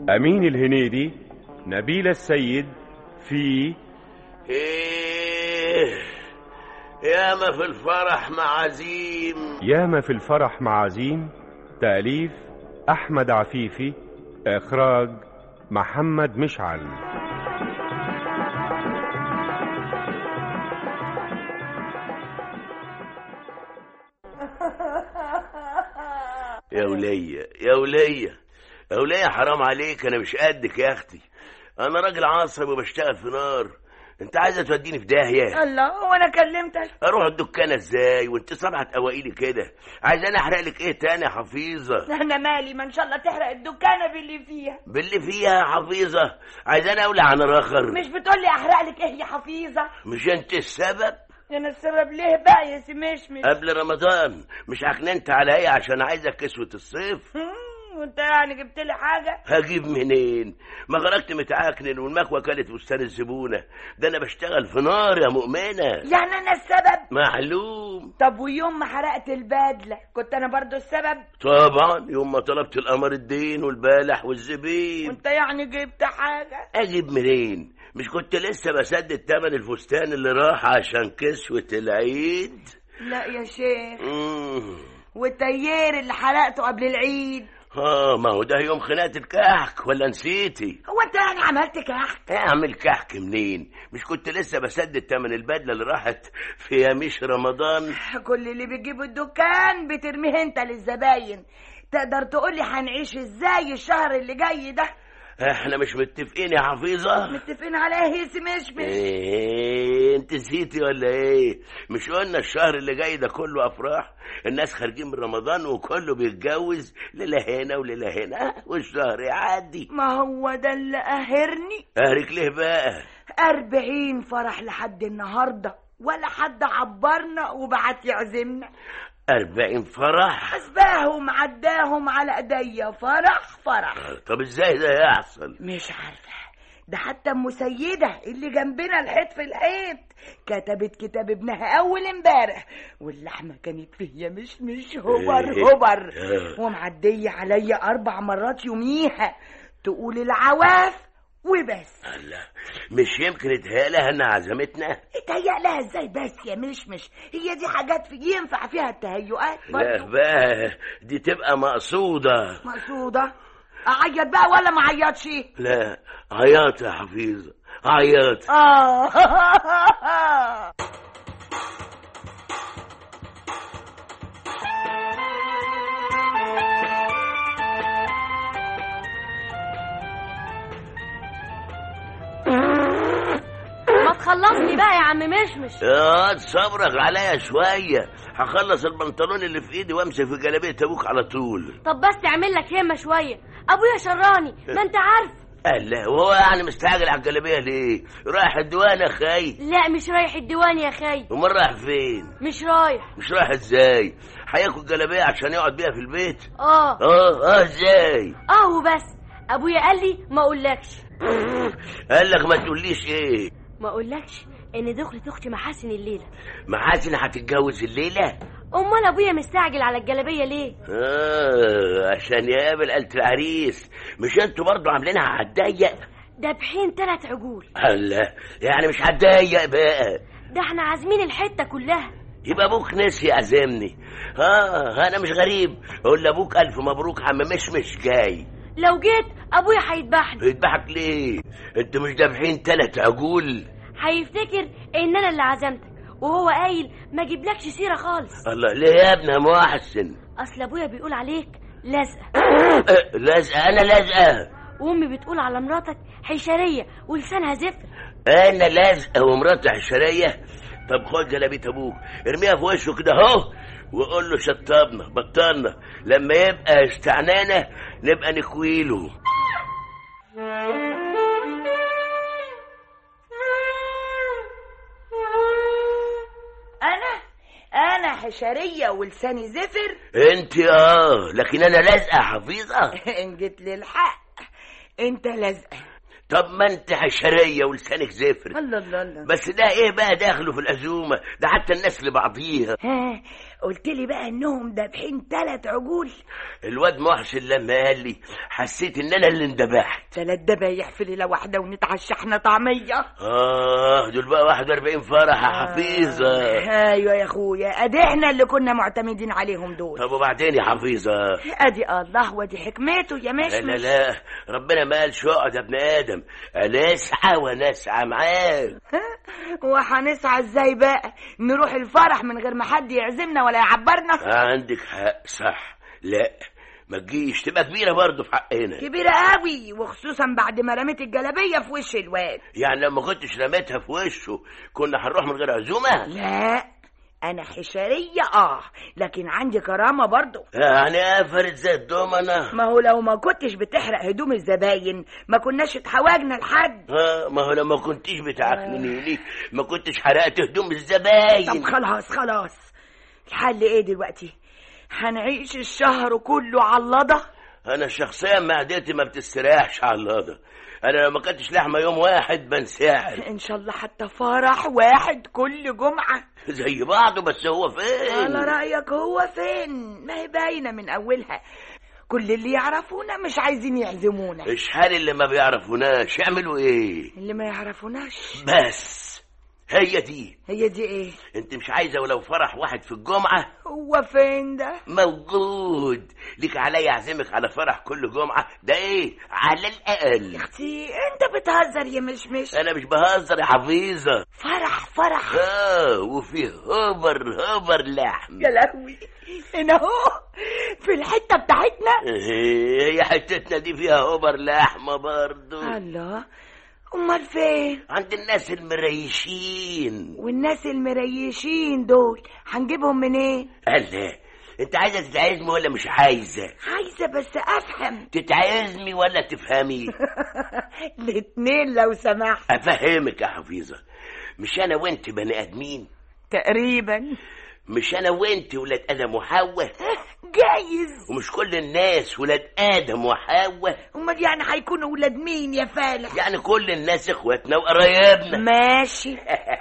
أمين الهنيدي نبيل السيد في ايه ياما في الفرح معازيم ياما في الفرح معازيم تأليف أحمد عفيفي إخراج محمد مشعل يا ولية يا ولية يا ولية حرام عليك انا مش قدك يا اختي انا راجل عصبي وبشتغل في نار انت عايزه توديني في داهيه الله هو انا كلمتك اروح الدكانه ازاي وانت صبحة قوايلي كده عايز انا احرق لك ايه تاني يا حفيظه انا مالي ما ان شاء الله تحرق الدكانه باللي فيها باللي فيها يا حفيظه عايز انا اولع عن اخر مش بتقولي احرق لك ايه يا حفيظه مش انت السبب انا السبب ليه بقى يا سمشمش قبل رمضان مش عكننت عليا عشان عايزك كسوة الصيف مم، وانت يعني جبت لي حاجه هجيب منين ما خرجت متعكنن والمكوى كانت بستان الزبونة ده انا بشتغل في نار يا مؤمنة يعني انا السبب معلوم طب ويوم ما حرقت البدله كنت انا برضو السبب طبعا يوم ما طلبت القمر الدين والبالح والزبيب وانت يعني جبت حاجه اجيب منين مش كنت لسه بسدد تمن الفستان اللي راح عشان كسوة العيد لا يا شيخ مم. والتيير اللي حرقته قبل العيد اه ما هو ده يوم خناقة الكحك ولا نسيتي هو انت يعني عملت كحك اعمل كحك منين مش كنت لسه بسدد تمن البدلة اللي راحت في يميش رمضان كل اللي بتجيبه الدكان بترميه انت للزباين تقدر تقولي هنعيش ازاي الشهر اللي جاي ده احنا مش متفقين يا حفيظة متفقين على ايه يا سمشمش ايه انت نسيتي ولا ايه مش قلنا الشهر اللي جاي ده كله افراح الناس خارجين من رمضان وكله بيتجوز ليلة هنا وليلة هنا والشهر يعدي ما هو ده اللي قاهرني اهلك ليه بقى أربعين فرح لحد النهاردة ولا حد عبرنا وبعت يعزمنا أربعين فرح أسباهم عداهم على ايديا فرح فرح طب ازاي ده يحصل مش عارفة ده حتى ام سيدة اللي جنبنا الحيط في الحيط كتبت كتاب ابنها أول امبارح واللحمة كانت فيا مش مش هبر إيه؟ هبر آه. ومعدية عليا أربع مرات يوميها تقول العواف وبس الله مش يمكن اتهيألها انها عزمتنا اتهيأ لها ازاي بس يا مشمش هي دي حاجات في ينفع فيها التهيؤات لا برضه بقى دي تبقى مقصودة مقصودة أعيط بقى ولا ما عيطش لا عياط يا حفيظة عياط آه ما تخلصني بقى يا عم مشمش يا صبرك عليا شوية هخلص البنطلون اللي في ايدي وامشي في جلابية ابوك على طول طب بس تعمل لك همه شويه ابويا شراني ما انت عارف الله وهو يعني مستعجل على الجلابية ليه رايح الديوان يا خي لا مش رايح الديوان يا خي امال رايح فين مش رايح مش رايح ازاي هياكل جلابية عشان يقعد بيها في البيت اه اه اه ازاي اه وبس ابويا قال لي ما اقولكش قال لك ما تقوليش ايه ما اقولكش ان دخلت اختي محاسن الليله محاسن هتتجوز الليلة امال ابويا مستعجل على الجلابيه ليه آه عشان يقابل قلة العريس مش انتوا برضو عاملينها على الضيق ده بحين تلات عجول الله يعني مش على الضيق بقى ده احنا عازمين الحته كلها يبقى ابوك نسي يعزمني اه انا مش غريب اقول لابوك الف مبروك عم مش مش جاي لو جيت ابويا هيذبحني يذبحك ليه انت مش دافعين تلات عجول هيفتكر ان انا اللي عزمتك وهو قايل ما اجيبلكش سيره خالص الله ليه يا ابني يا محسن اصل ابويا بيقول عليك لازقه آه، لازقه انا لازقه وامي بتقول على مراتك حشريه ولسانها زفر انا لازقه ومراتي حشريه طب خد جلابيه ابوك ارميها في وشه كده اهو وقول له شطبنا بطلنا لما يبقى استعنانا نبقى نكويله أنا أنا حشرية ولساني زفر انت اه لكن انا لازقه حفيظه إن جيت للحق أنت لازقة طب ما انت حشريه ولسانك زفر الله الله الله بس ده ايه بقى داخله في العزومه ده حتى الناس لبعضيها ها قلت لي بقى انهم دابحين ثلاث عجول الواد محسن لما قال لي حسيت ان انا اللي اندبحت ثلاث دبايح في ليله واحده ونتعشى احنا طعميه اه دول بقى 41 فرح يا حفيظه ايوه يا اخويا ادي احنا اللي كنا معتمدين عليهم دول طب وبعدين يا حفيظه ادي الله ودي حكمته يا لا لا مشمش لا ربنا ما قالش اقعد يا ابن ادم انا اسعى وانا اسعى معاك وهنسعى ازاي بقى نروح الفرح من غير ما حد يعزمنا ولا يعبرنا عندك حق صح لا ما تجيش تبقى كبيره برضه في حقنا كبيرة قوي وخصوصا بعد ما رميت الجلابية في وش الواد يعني لما كنتش رميتها في وشه كنا هنروح من غير عزومه لا انا حشرية اه لكن عندي كرامة برضو يعني قفلت زي الدومنه ما هو لو ما كنتش بتحرق هدوم الزباين ما كناش اتحواجنا لحد ها ما هو لما كنتيش بتعكنيني ما كنتش حرقت هدوم الزباين طب خلاص خلاص الحل ايه دلوقتي هنعيش الشهر كله على اللضة انا شخصيا معدتي ما بتستريحش على اللحظه انا لو ما كنتش لحمه يوم واحد بنساعد ان شاء الله حتى فرح واحد كل جمعة زي بعضه بس هو فين على رأيك هو فين ما هي باينة من أولها كل اللي يعرفونا مش عايزين يعزمونا اشحال اللي ما بيعرفوناش يعملوا ايه اللي ما يعرفوناش بس هي دي هي دي ايه انت مش عايزه ولو فرح واحد في الجمعه هو فين ده موجود ليك عليا اعزمك على فرح كل جمعه ده ايه على الاقل اختي انت بتهزر يا مشمش انا مش بهزر يا حفيظه فرح فرح اه وفي هبر هبر لحم يا لهوي هنا اهو في الحتة بتاعتنا هي حتتنا دي فيها هبر لحمه برضو الله امال فين عند الناس المريشين والناس المريشين دول هنجيبهم منين الله انت عايزه تتعزمي ولا مش عايزه عايزة بس افهم تتعزمي ولا تفهمي الاتنين لو سمحت افهمك يا حفيظه مش انا وانت بني ادمين تقريبا مش انا وانت ولاد ادم وحواء جايز ومش كل الناس ولاد ادم وحواء امال يعني هيكونوا ولاد مين يا فالح يعني كل الناس اخواتنا وقرايبنا ماشي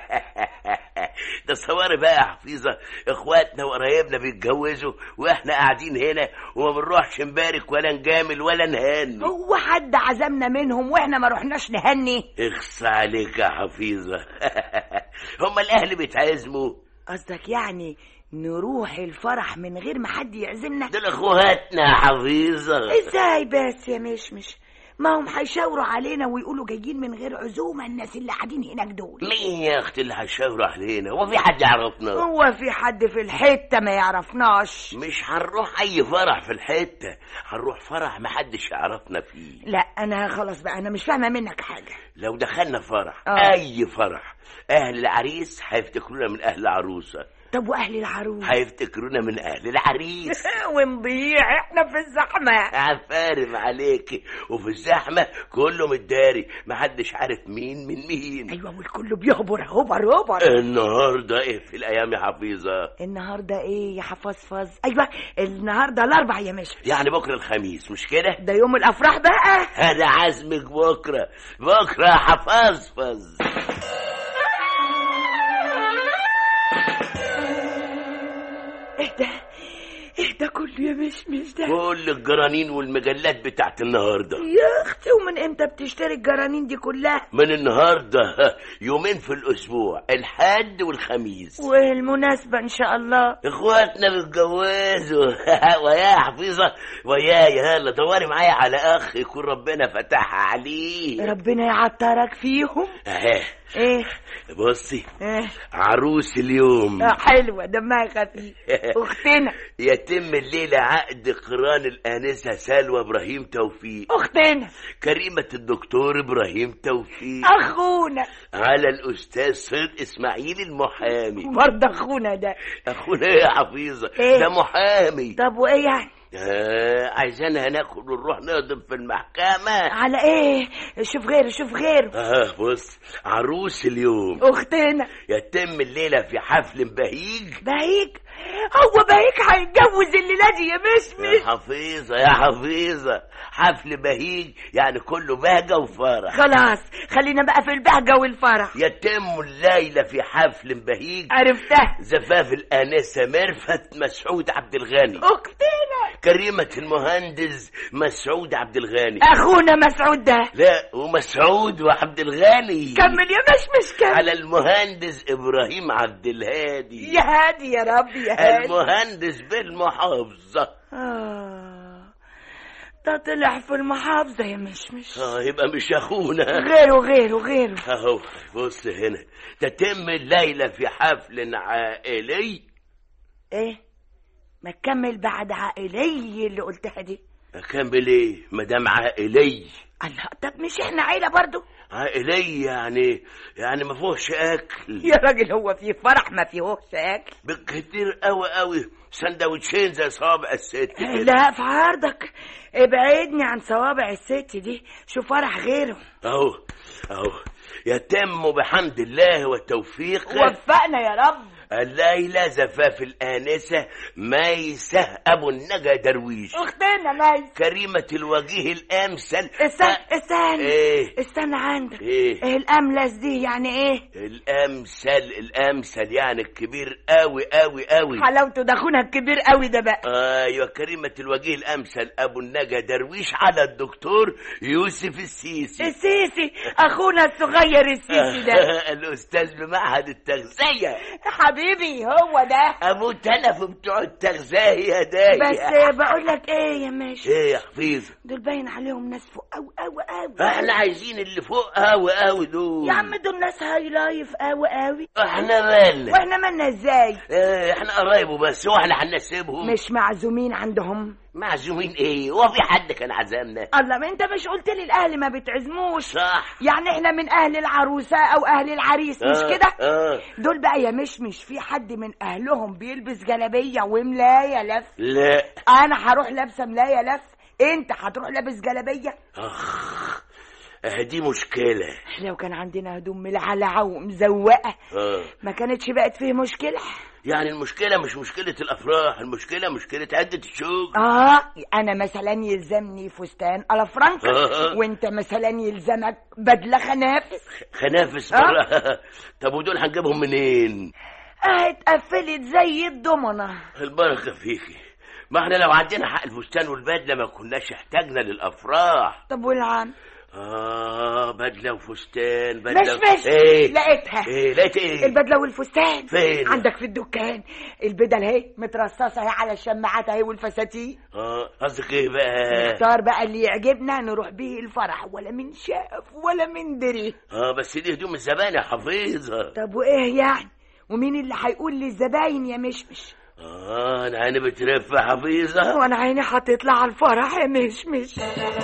ده صوري بقى يا حفيظه اخواتنا وقرايبنا بيتجوزوا واحنا قاعدين هنا وما بنروحش نبارك ولا نجامل ولا نهني هو حد عزمنا منهم واحنا ما رحناش نهني اخص عليك يا حفيظه هما الاهل بيتعزموا قصدك يعني نروح الفرح من غير ما حد يعزمنا دول اخواتنا يا حفيظه ازاي بس يا مشمش ما هم هيشاوروا علينا ويقولوا جايين من غير عزومه الناس اللي قاعدين هناك دول مين يا اختي اللي هيشاوروا علينا هو في حد يعرفنا هو في حد في الحته ما يعرفناش مش هنروح اي فرح في الحته هنروح فرح محدش يعرفنا فيه لا انا خلاص بقى انا مش فاهمه منك حاجه لو دخلنا فرح آه. اي فرح اهل العريس هيفتكرونا من اهل العروسه طب واهل العروس هيفتكرونا من اهل العريس ونضيع احنا في الزحمه عفارم عليكي وفي الزحمه كله متداري محدش عارف مين من مين ايوه والكل بيهبر هبر هبر النهارده ايه في الايام يا حفيظه النهارده ايه يا حفظفظ ايوه النهارده الاربع يا مشمش يعني بكره الخميس مش كده ده يوم الافراح بقى انا عازمك بكره بكره يا حفظفظ ايه ده ايه ده كله يا مشمش ده كل الجرانين والمجلات بتاعت النهارده يا اختي ومن امتى بتشتري الجرانين دي كلها من النهارده يومين في الاسبوع الحد والخميس والمناسبة ان شاء الله اخواتنا بيتجوزوا ويا حفيظه ويا يلا دوري معايا على اخ يكون ربنا فتحها عليه ربنا يعطرك فيهم اهي ايه بصي ايه عروس اليوم آه، حلوة دمها خفيف اختنا يتم الليلة عقد قران الآنسة سلوى إبراهيم توفيق اختنا كريمة الدكتور إبراهيم توفيق اخونا على الأستاذ صدق إسماعيل المحامي برضه اخونا ده أخونا يا حفيظة إيه؟ ده محامي طب وايه يعني آه عايزانا ناخد ونروح نقدم في المحكمة على ايه شوف غيره شوف غيره آه بص عروس اليوم اختنا يتم الليلة في حفل بهيج بهيج هو بهيك هيتجوز الليله دي يا يا مشمش حفيظة يا حفيظة حفل بهيج يعني كله بهجة وفرح خلاص خلينا بقى في البهجه والفرح يتم الليلة في حفل بهيج عرفتها زفاف الآنسة مرفت مسعود عبد الغني اختنا كريمة المهندس مسعود عبد الغني اخونا مسعود ده لا ومسعود وعبد الغني كمل يا مشمش كمل على المهندس إبراهيم عبد الهادي يا هادي يا رب يا هادي المهندس بالمحافظة آه ده طلع في المحافظة يا مشمش آه يبقى مش أخونا غيره غيره غيره أهو بص هنا تتم الليلة في حفل عائلي ايه ما تكمل بعد عائلي اللي قلتها دي أكمل إيه مدام عائلي الله طب مش احنا عيلة برضو عائلي يعني يعني ما فيهوش أكل يا راجل هو في فرح ما فيهوش اكل بالكتير قوي قوي سندوتشين زي صابع الست كده. لا في عرضك ابعدني عن صوابع الست دي شوف فرح غيره اهو اهو يتم بحمد الله والتوفيق وفقنا يا رب الليلة زفاف الآنسة ميسة أبو النجا درويش اختنا ميس كريمة الوجيه الأمثل استنى استنى إيه استنى عندك إيه ايه الاملس دي يعني ايه الأمثل الأمثل يعني الكبير قوي قوي قوي حلاوته ده اخونا الكبير قوي ده بقى ايوه كريمة الوجيه الامثل ابو النجا درويش على الدكتور يوسف السيسي السيسي اخونا الصغير السيسي ده الاستاذ بمعهد التغذية حبيبي هو ده ابو تلف بتوع التغذية يا داي بس بقول لك ايه يا ماشي ايه يا حفيظ دول باين عليهم ناس فوق قوي قوي قوي احنا عايزين اللي فوق قوي قوي دول يا عم دول ناس هاي لايف قوي قوي احنا مالنا واحنا مالنا ازاي اه احنا قرايبه بس واحنا هنسيبهم مش معزومين عندهم معزومين ايه هو في حد كان عزمنا الله ما انت مش قلت لي الاهل ما بتعزموش صح يعني احنا من اهل العروسه او اهل العريس مش آه، كده اه دول بقى يا مش مش في حد من اهلهم بيلبس جلابيه وملايه لف لا انا هروح لابسه ملايه لف انت هتروح لابس جلابيه اخ اه دي مشكلة لو كان عندنا هدوم ملعلعه ومزوقه اه ما كانتش بقت فيه مشكله يعني المشكلة مش مشكلة الأفراح المشكلة مشكلة عدة الشغل اه انا مثلا يلزمني فستان على فرنسا آه. وانت مثلا يلزمك بدله خنافس خنافس آه. مرة طب ودول هنجيبهم منين اه اتقفلت زي الضمنه البركة فيكي ما احنا لو عندنا حق الفستان والبدلة ما كناش احتاجنا للأفراح طب والعم آه بدلة وفستان بدلة مش مش ايه لقيتها ايه لقيت ايه البدله والفستان فين؟ عندك في الدكان البدل اهي مترصصه اهي على الشماعات اهي والفساتين اه قصدك ايه بقى نختار بقى اللي يعجبنا نروح بيه الفرح ولا من شاف ولا من دري اه بس دي هدوم الزبائن يا حفيظة طب وايه يعني ومين اللي هيقول للزباين يا مشمش اه انا عيني بترف يا حفيظة وانا عيني هتطلع على الفرح يا مشمش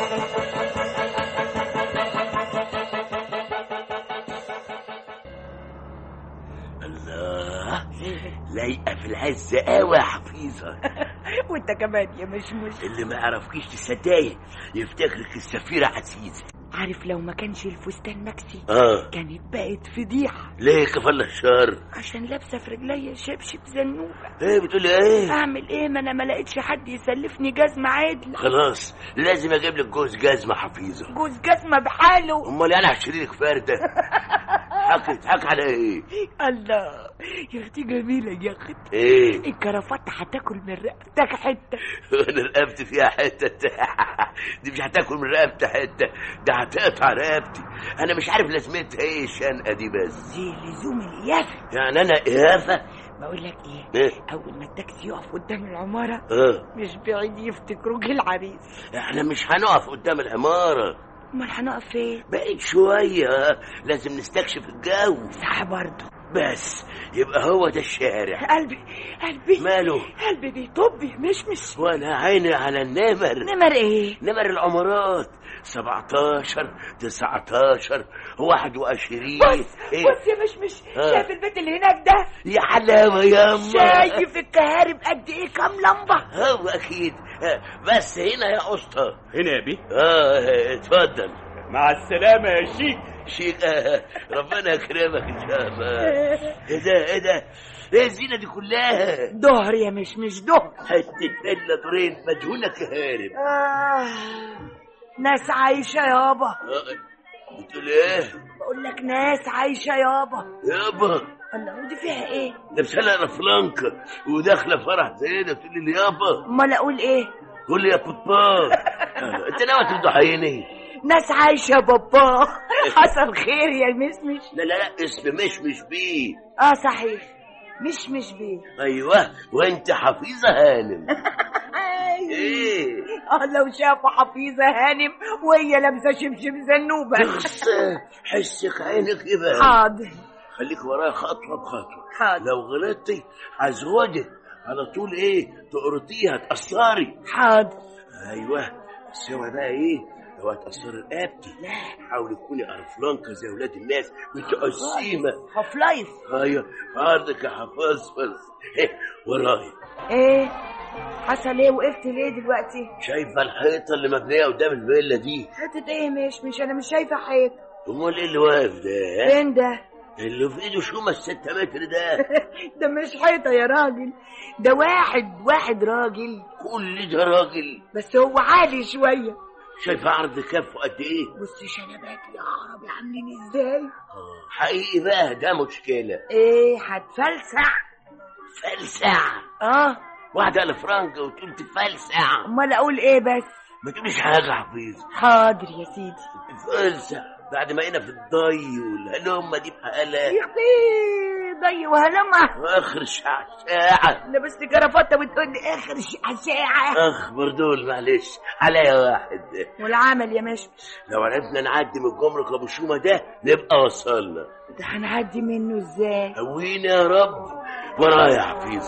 الله لايقة في العز قوي يا حفيظة وانت كمان يا مشمش اللي ما يعرفكيش تصدقي يفتكرك السفيرة عزيزة عارف لو ما كانش الفستان مكسي اه كانت بقت فضيحه ليه كفل الشر عشان لابسه في رجليا شبشب زنوبه ايه بتقولي ايه اعمل ايه ما انا ما لقيتش حد يسلفني جزمه عدله خلاص لازم اجيب لك جوز جزمة حفيظة جوز جزمه بحاله امال انا هشتري لك فردة حكي حكي على ايه الله يا اختي جميله يا اختي ايه الكرافات هتاكل من رقبتك حته انا رقبتي فيها حتة دي مش هتاكل من رقبتي حتة ده هتقطع رقبتي انا مش عارف لازمتها ايه الشنقة دي بس دي لزوم اليافه يعني انا قيافة بقول لك ايه ايه اول ما التاكسي يقف قدام العماره اه مش بعيد يفتكروك العريس احنا مش هنقف قدام العمارة امال هنقف فين بعيد شوية لازم نستكشف الجو صح برضه بس يبقى هو ده الشارع قلبي قلبي ماله قلبي بيطب مش مش وانا عيني على النمر نمر ايه نمر العمارات 17 19 21 بص ايه بص يا مش مش آه. شايف البيت اللي هناك ده يا حلاوة يا أما شايف الكهارب قد ايه كام لمبه هو أكيد آه، بس هنا يا أسطى هنا يا بيه اه اتفضل مع السلامة يا شيك شيك آه، ربنا يكرمك إن شاء الله إيه ده إيه ده ايه الزينه دي كلها ظهر يا مش مش ظهر حته الا دورين مدهونه كهارب آه. ناس عايشة يابا آه، بتقول ايه بقول لك ناس عايشة يابا يابا الله ودي فيها ايه لابسه لها فلانكا وداخله فرح زي ده تقول لي يابا امال اقول ايه قول لي يا بابا آه، انت ناوي تفضحيني ناس عايشة يا بابا حصل خير يا مشمش لا لا لا اسم مش مش بيه اه صحيح مش مش بيه ايوه وانت حفيظه هانم ايه اه لو شافوا حفيظة هانم وهي لابسة شبشب زنوبة بس حسك عينك ايه بقى حاضر خليك ورايا خطوه بخطوه حاضر لو غلطتي هزودك على طول ايه تقرطيها تقصري حاضر ايوه بس اوعي بقى ايه لو هتقصري رقبتي لا حاولي تكوني قرفلانكه زي ولاد الناس متقسيمه هاف لايف ايوه عرضك يا حفاظفظ ورايا ايه حصل ايه وقفت ليه دلوقتي شايفه الحيطه اللي مبنيه قدام الفيلا دي حتة ايه مش مش انا مش شايفة حيط امال ايه اللي واقف ده فين ده اللي في ايده شومه الستة متر ده ده مش حيطة يا راجل ده واحد واحد راجل كل ده راجل بس هو عالي شوية شايفه عرض كفه قد ايه بص شنبات يا عربي عاملين ازاي آه، حقيقي بقى ده مشكله ايه هتفلسع فلسع اه واحده الفرنك وتقول تفلسع امال اقول ايه بس ما تقوليش حاجه يا حفيظ حاضر يا سيدي تفلسع بعد ما هنا في الضي والهلمه دي بحالها يا اختي ضي وهلمة اخر ساعه ساعه لبست كرافته وتقول لي اخر ساعة اخبر دول معلش عليا واحد والعمل يا مشمش لو عرفنا نعدي من الجمرك ابو شومه ده نبقى وصلنا ده هنعدي منه ازاي هوينا يا رب ورايا يا حفيظ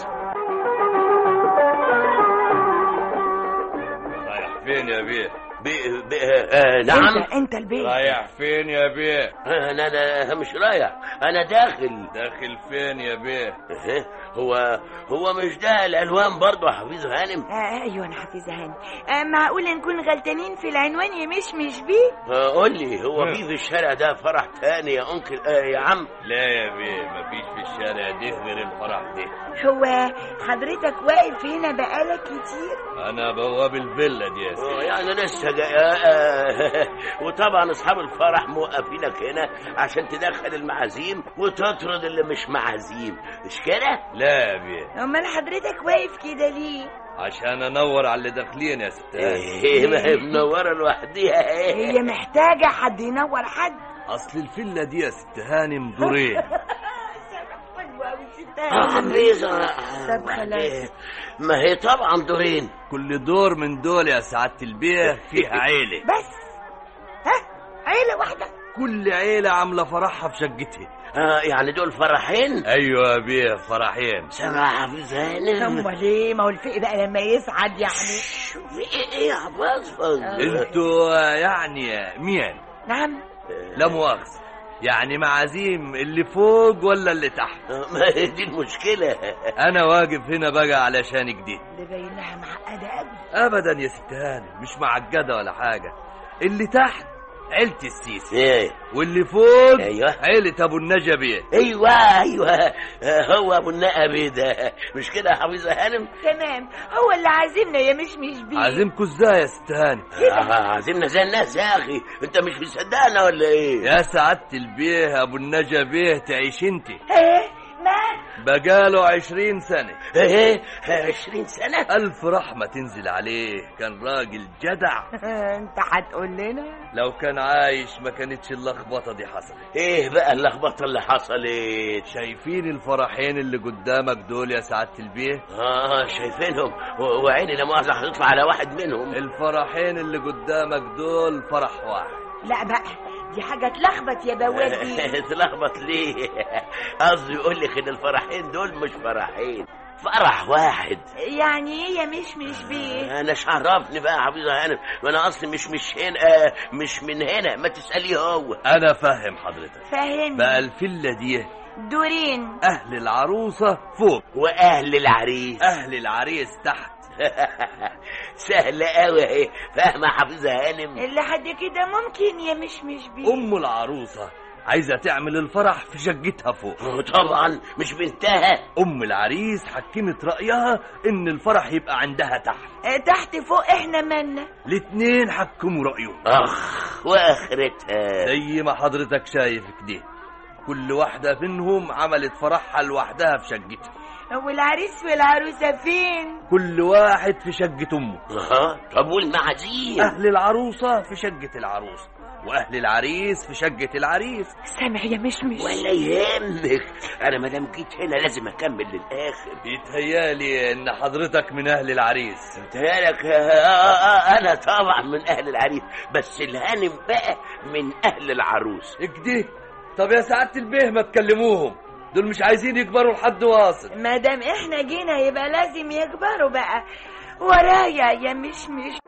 رايح فين يا بيه بي بي آه نعم انت انت البيت رايح فين يا بيه آه، انا انا مش رايح انا داخل داخل فين يا بيه آه، هو هو مش ده الالوان برضه يا حفيظ هانم آه ايوه انا حافظه هاني آه معقول نكون غلطانين في العنوان يا مش مش بيه آه، قول لي هو مم. في في الشارع ده فرح تاني يا انكل آه يا عم لا يا بيه مفيش في الشارع ده غير الفرح ده هو حضرتك واقف هنا بقالك كتير انا بواب الفيلا دي يا آه، سيدي يعني لسه جاي آه، آه، وطبعا اصحاب الفرح موقفينك هنا عشان تدخل المعازيم وتطرد اللي مش معازيم مش كده؟ لا يا بيه امال حضرتك واقف كده ليه عشان انور على اللي داخلين يا ست هاني. ايه ما هي منوره لوحدها هي محتاجه حد ينور حد اصل الفيلا دي يا ست هانم دورين اه حفيظه طب خلاص. ما هي طبعا دورين كل دور من دول يا سعادة البيه فيها عيلة بس ها عيله واحده كل عيلة عاملة فرحها في شقتها آه يعني دول فرحين ايوه يا بيه فرحين سامع يا حفيظ هانم امال ايه ما هو الفقي بقى لما يسعد يعني شوفي ايه ايه يا حفاظ انتوا يعني مين نعم لا مؤاخذة يعني معازيم اللي فوق ولا اللي تحت ما هي دي المشكله انا واقف هنا بقى علشانك دي ده باين لها معقده قوي ابدا يا ست هانم مش معقده ولا حاجه اللي تحت عيلة السيسي ايه واللي فوق أيوة. عيلة ابو النجبي ايوه ايوه آه، هو ابو النقبي ده مش كده يا حفيظه هانم تمام هو اللي عازمنا يا مش مش بيه عازمكوا ازاي يا ست هانم آه، عازمنا زي الناس يا اخي انت مش مصدقنا ولا ايه يا سعادة البيه ابو النجبي تعيش انت ايه ما بقاله عشرين سنة ايه عشرين سنه ألف رحمة تنزل عليه كان راجل جدع انت هتقول لنا لو كان عايش ما كانتش اللخبطة دي حصلت ايه بقى اللخبطه اللي حصلت شايفين الفرحين اللي قدامك دول يا سعادة البيه اه شايفينهم و- وعيني لا مؤاخذه هتطلع على واحد منهم الفرحين اللي قدامك دول فرح واحد لا بقى دي حاجه تلخبط يا بوادي تلخبط ليه قصدي يقول لك ان الفرحين دول مش فرحين فرح واحد يعني ايه يا مش مش بيه انا مش عرفني بقى يا حفيظه هانم وانا اصلي مش مش هنا آه، مش من هنا ما تساليه هو انا فاهم حضرتك فاهمني بقى الفيلا دي دورين اهل العروسة فوق واهل العريس اهل العريس تحت سهلة قوي اهي فاهمة يا حفيظة هانم اللي حد كده ممكن يا مش مش بيه ام العروسة عايزة تعمل الفرح في شقتها فوق طبعا مش بنتها أم العريس حكمت رأيها إن الفرح يبقى عندها تحت آه، تحت فوق احنا مالنا الاتنين حكموا رأيهم اخ واخرتها زي ما حضرتك شايف كده كل واحدة منهم عملت فرحها لوحدها في شقتها والعريس والعروسة فين كل واحد في شقة أمه اه طب والمعازيم أهل العروسة في شقة العروس وأهل العريس في شقة العريس سامع يا مشمش ولا يهمك انا ما دام جيت هنا لازم اكمل للاخر يتهيالي إن حضرتك من أهل العريس انتهالك انا طبعا من اهل العريس بس الهانم بقى من اهل العروس كده طب يا سعادة البيه ما تكلموهم دول مش عايزين يكبروا لحد واصل ما دام احنا جينا يبقى لازم يكبروا بقى ورايا يا مشمش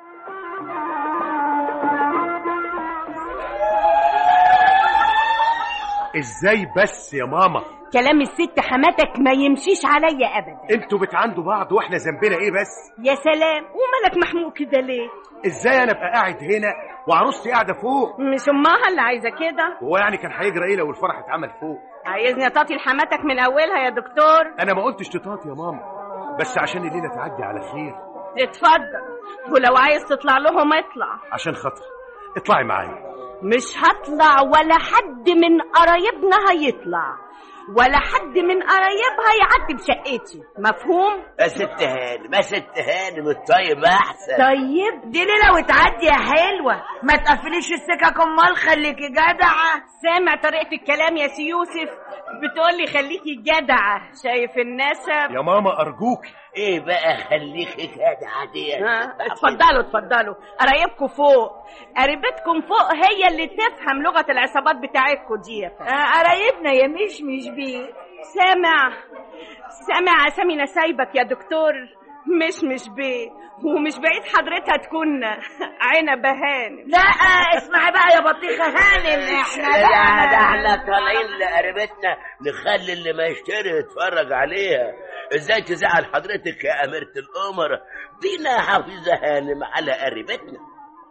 ازاي بس يا ماما كلام الست حماتك ما يمشيش عليا ابدا انتوا بتعاندوا بعض واحنا ذنبنا ايه بس يا سلام ومالك محموق كده ليه ازاي انا ابقى قاعد هنا وعروستي قاعده فوق مش امها اللي عايزه كده هو يعني كان هيجرى ايه لو الفرح اتعمل فوق عايزني اطاطي لحماتك من اولها يا دكتور انا ما قلتش تطاط يا ماما بس عشان الليله تعدي على خير اتفضل ولو عايز تطلع لهم اطلع عشان خاطر اطلعي معايا مش هطلع ولا حد من قرايبنا هيطلع ولا حد من قرايبها يعدي بشقتي مفهوم يا ست هانم يا ست هانم الطيب احسن طيب دي ليلة وتعدي يا حلوة ما تقفليش السكك امال خليكي جدعة سامع طريقة الكلام يا سي يوسف بتقولي خليكي جدعة شايف النسب يا ماما ارجوكي ايه بقى خليكي جدعه دي ها، اتفضلوا اتفضلوا قرايبكم فوق قريبتكم فوق هي اللي تفهم لغة العصابات بتاعتكم دي يا فندم. آه، قرايبنا يا مشمش بيه سامع سامع اسامي نسايبك يا دكتور مش مش بيه ومش بعيد حضرتها تكون عنبة هانم لا اسمعي بقى يا بطيخة هانم احنا ده ده بقى احنا طالعين لقريبتنا نخلي اللي ما يشتري يتفرج عليها ازاي تزعل حضرتك يا اميرة الامراء دينا حافظة هانم على قريبتنا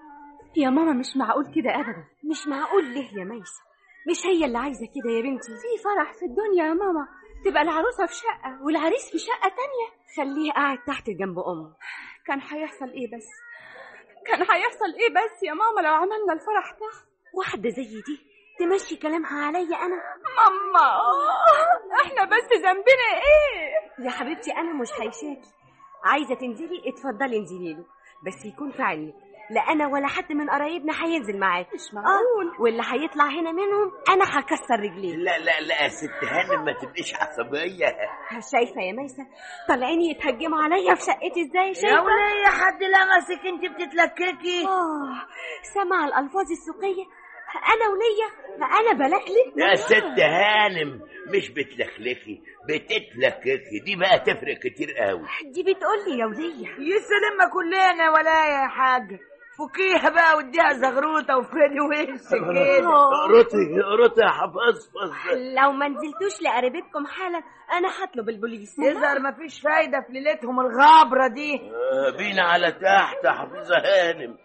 يا ماما مش معقول كده ابدا مش معقول ليه يا ميسة مش هي اللي عايزة كده يا بنتي في فرح في الدنيا يا ماما تبقى العروسة في شقة والعريس في شقة تانية خليه قاعد تحت جنب أمه كان هيحصل ايه بس كان هيحصل ايه بس يا ماما لو عملنا الفرح تحت واحدة زي دي تمشي كلامها عليا أنا ماما احنا بس ذنبنا ايه يا حبيبتي أنا مش هيشاكي عايزة تنزلي اتفضلي انزلي له بس يكون في علمك لا أنا ولا حد من قرايبنا هينزل معاك مش معقول آه واللي هيطلع هنا منهم أنا هكسر رجليه لا لا لا يا ست هانم ما تبقيش عصبية شايفة يا ميسة طالعين يتهجموا عليا في شقتي ازاي يا شايفة ولية حد لمسك انت بتتلككي آه سمع الألفاظ السوقية أنا وليا أنا بلكلك يا ست هانم مش بتلكلكي بتتلككي دي بقى تفرق كتير قوي دي بتقولي يا ولية يسلمها كلنا ولا يا حاجة فكيها بقى واديها زغروطة وفردي وشك كده اقرطي اقرطي يا حفظفظ لو ما نزلتوش لقريبتكم حالا أنا هطلب البوليس يظهر مفيش فايدة في ليلتهم الغابرة دي آه، بينا على تحت يا حفيظة هانم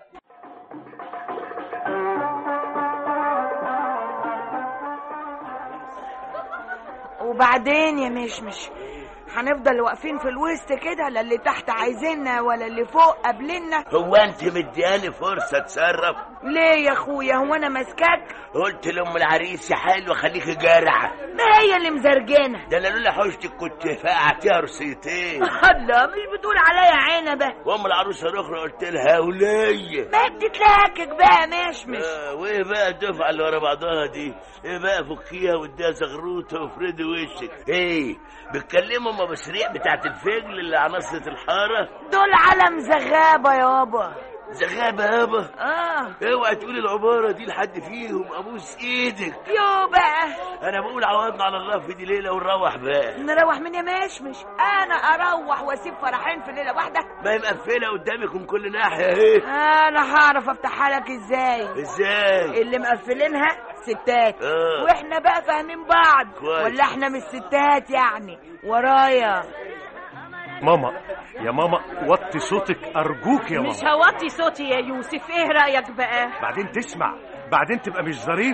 وبعدين يا مشمش هنفضل واقفين في الوسط كده لا اللي تحت عايزيننا ولا اللي فوق قابلنا هو انت مدياني فرصة اتصرف ليه يا اخويا هو انا ماسكاك قلت لام العريس يا حلوة خليكي جارعة ما هي اللي مزرجنة ده انا لولا حوشتك كنت فقعتيها رصيتين الله مش بتقول عليا عنبة وام العروسة الاخرى قلت لها ولية ما بتتلكك بقى مشمش آه، وايه بقى الدفعة اللي ورا بعضها دي؟ ايه بقى فكيها واديها زغروطة وافردي وشك، ايه؟ بتكلموا ام ابو سريع بتاعت الفجل اللي على نصرة الحارة؟ دول علم زغابة يابا زغابة يابا اه اوعى تقولي العبارة دي لحد فيهم ابوس ايدك يو بقى انا بقول عوضنا على الله في دي ليلة ونروح بقى نروح من يا مشمش انا اروح واسيب فرحين في ليلة واحدة ما هي مقفلة قدامك من كل ناحية اهي انا هعرف افتحها لك ازاي ازاي؟ اللي مقفلينها ستات آه. واحنا بقى فاهمين بعض كويس. ولا احنا مش ستات يعني ورايا ماما يا ماما وطي صوتك ارجوك يا مش ماما هوطي صوتي يا يوسف ايه رأيك بقى بعدين تسمع بعدين تبقى مش ظريف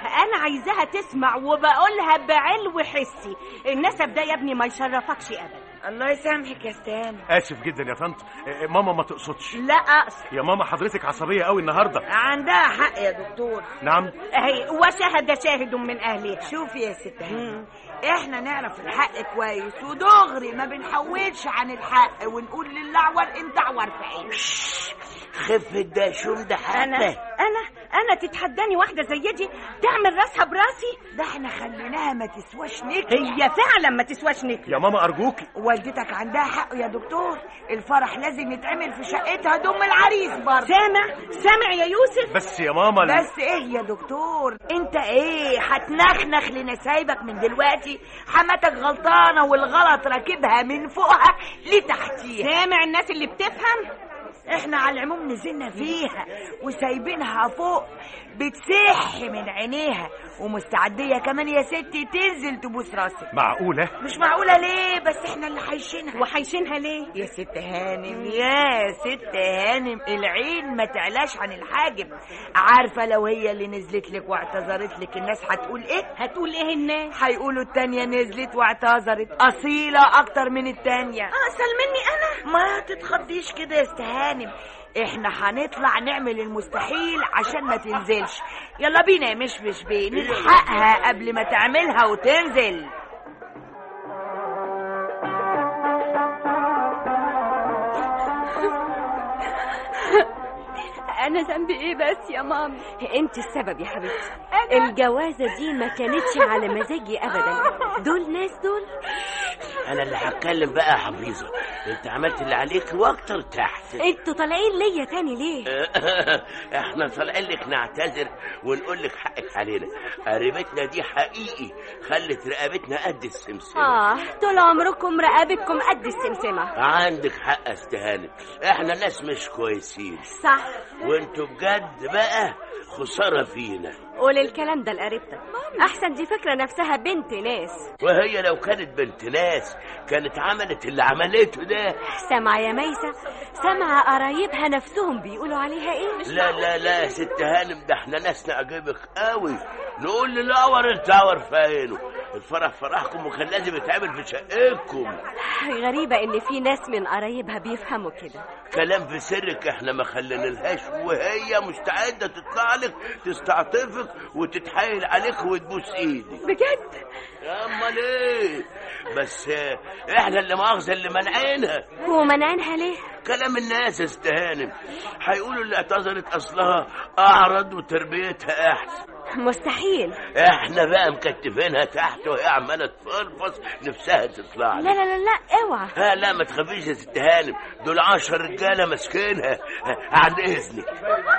انا عايزاها تسمع وبقولها بعلو حسي النسب ده يا ابني ما يشرفكش ابدا الله يسامحك يا ستان اسف جدا يا طنط آه، ماما ما تقصدش لا اقصد يا ماما حضرتك عصبيه قوي النهارده عندها حق يا دكتور نعم اهي وشهد شاهد من اهلها شوفي يا ست هانم احنا نعرف الحق كويس ودغري ما بنحولش عن الحق ونقول للعور انت عور في عينك خف ده شوم ده انا حتى انا انا تتحداني واحده زي دي تعمل راسها براسي ده احنا خليناها ما تسواش نكل هي فعلا ما تسواش نكل يا ماما ارجوكي والدتك عندها حق يا دكتور الفرح لازم يتعمل في شقتها دم العريس برضه سامع سامع يا يوسف بس يا ماما ال- بس ايه يا دكتور انت ايه هتنخنخ لنسايبك من دلوقتي حماتك غلطانه والغلط راكبها من فوقها لتحتيها سامع الناس اللي بتفهم احنا على العموم نزلنا فيها وسايبينها فوق بتسح من عينيها ومستعدية كمان يا ستي تنزل تبوس راسك معقوله مش معقولة ليه بس احنا اللي حايشينها وحيشينها ليه يا ست هانم يا ست هانم العين ما تعلاش عن الحاجب عارفة لو هي اللي نزلت لك واعتذرت لك الناس هتقول ايه هتقول ايه الناس هيقولوا التانية نزلت واعتذرت أصيلة أكتر من التانية اصل مني انا ما تتخضيش كده يا ست هانم احنا هنطلع نعمل المستحيل عشان ما تنزلش يلا بينا يا مشمش بيه نلحقها قبل ما تعملها وتنزل انا ذنبي ايه بس يا مامي انت السبب يا حبيبتي الجوازة دي ما كانتش على مزاجي ابدا دول ناس دول انا اللي هتكلم بقى يا حفيظه انت عملت اللي عليك واكتر تحت انتوا طالعين ليا تاني ليه احنا طالعين لك نعتذر ونقول لك حقك علينا قريبتنا دي حقيقي خلت رقبتنا قد السمسمه اه طول عمركم رقبتكم قد السمسمة عندك حق يا استهانة احنا ناس مش كويسين صح وانتوا بجد بقى خسارة فينا قول الكلام ده لقريبتك احسن دي فكرة نفسها بنت ناس وهي لو كانت بنت ناس كانت عملت اللي عملته ده سامعة يا ميسة سامعة قرايبها نفسهم بيقولوا عليها ايه لا لا لا يا ست هانم ده احنا ناس نعجبك قوي نقول للاور انت اور في عينه الفرح فرحكم وكان لازم يتعمل في شقتكم غريبة ان في ناس من قرايبها بيفهموا كده كلام في سرك احنا ما خلينالهاش وهي مستعدة تطلع لك تستعطفك وتتحايل عليك وتبوس ايدك بجد امال ايه بس اه، احنا اللي مؤاخذة اللي منعينها ومنعينها ليه كلام الناس استهانم هيقولوا اللي اعتذرت اصلها اعرض وتربيتها احسن مستحيل احنا بقى مكتفينها تحت وهي عماله تفلفص نفسها تطلع لا لي. لا لا لا اوعى ها لا ما تخافيش يا ست هانم دول عشر رجاله ماسكينها ها، عن اذنك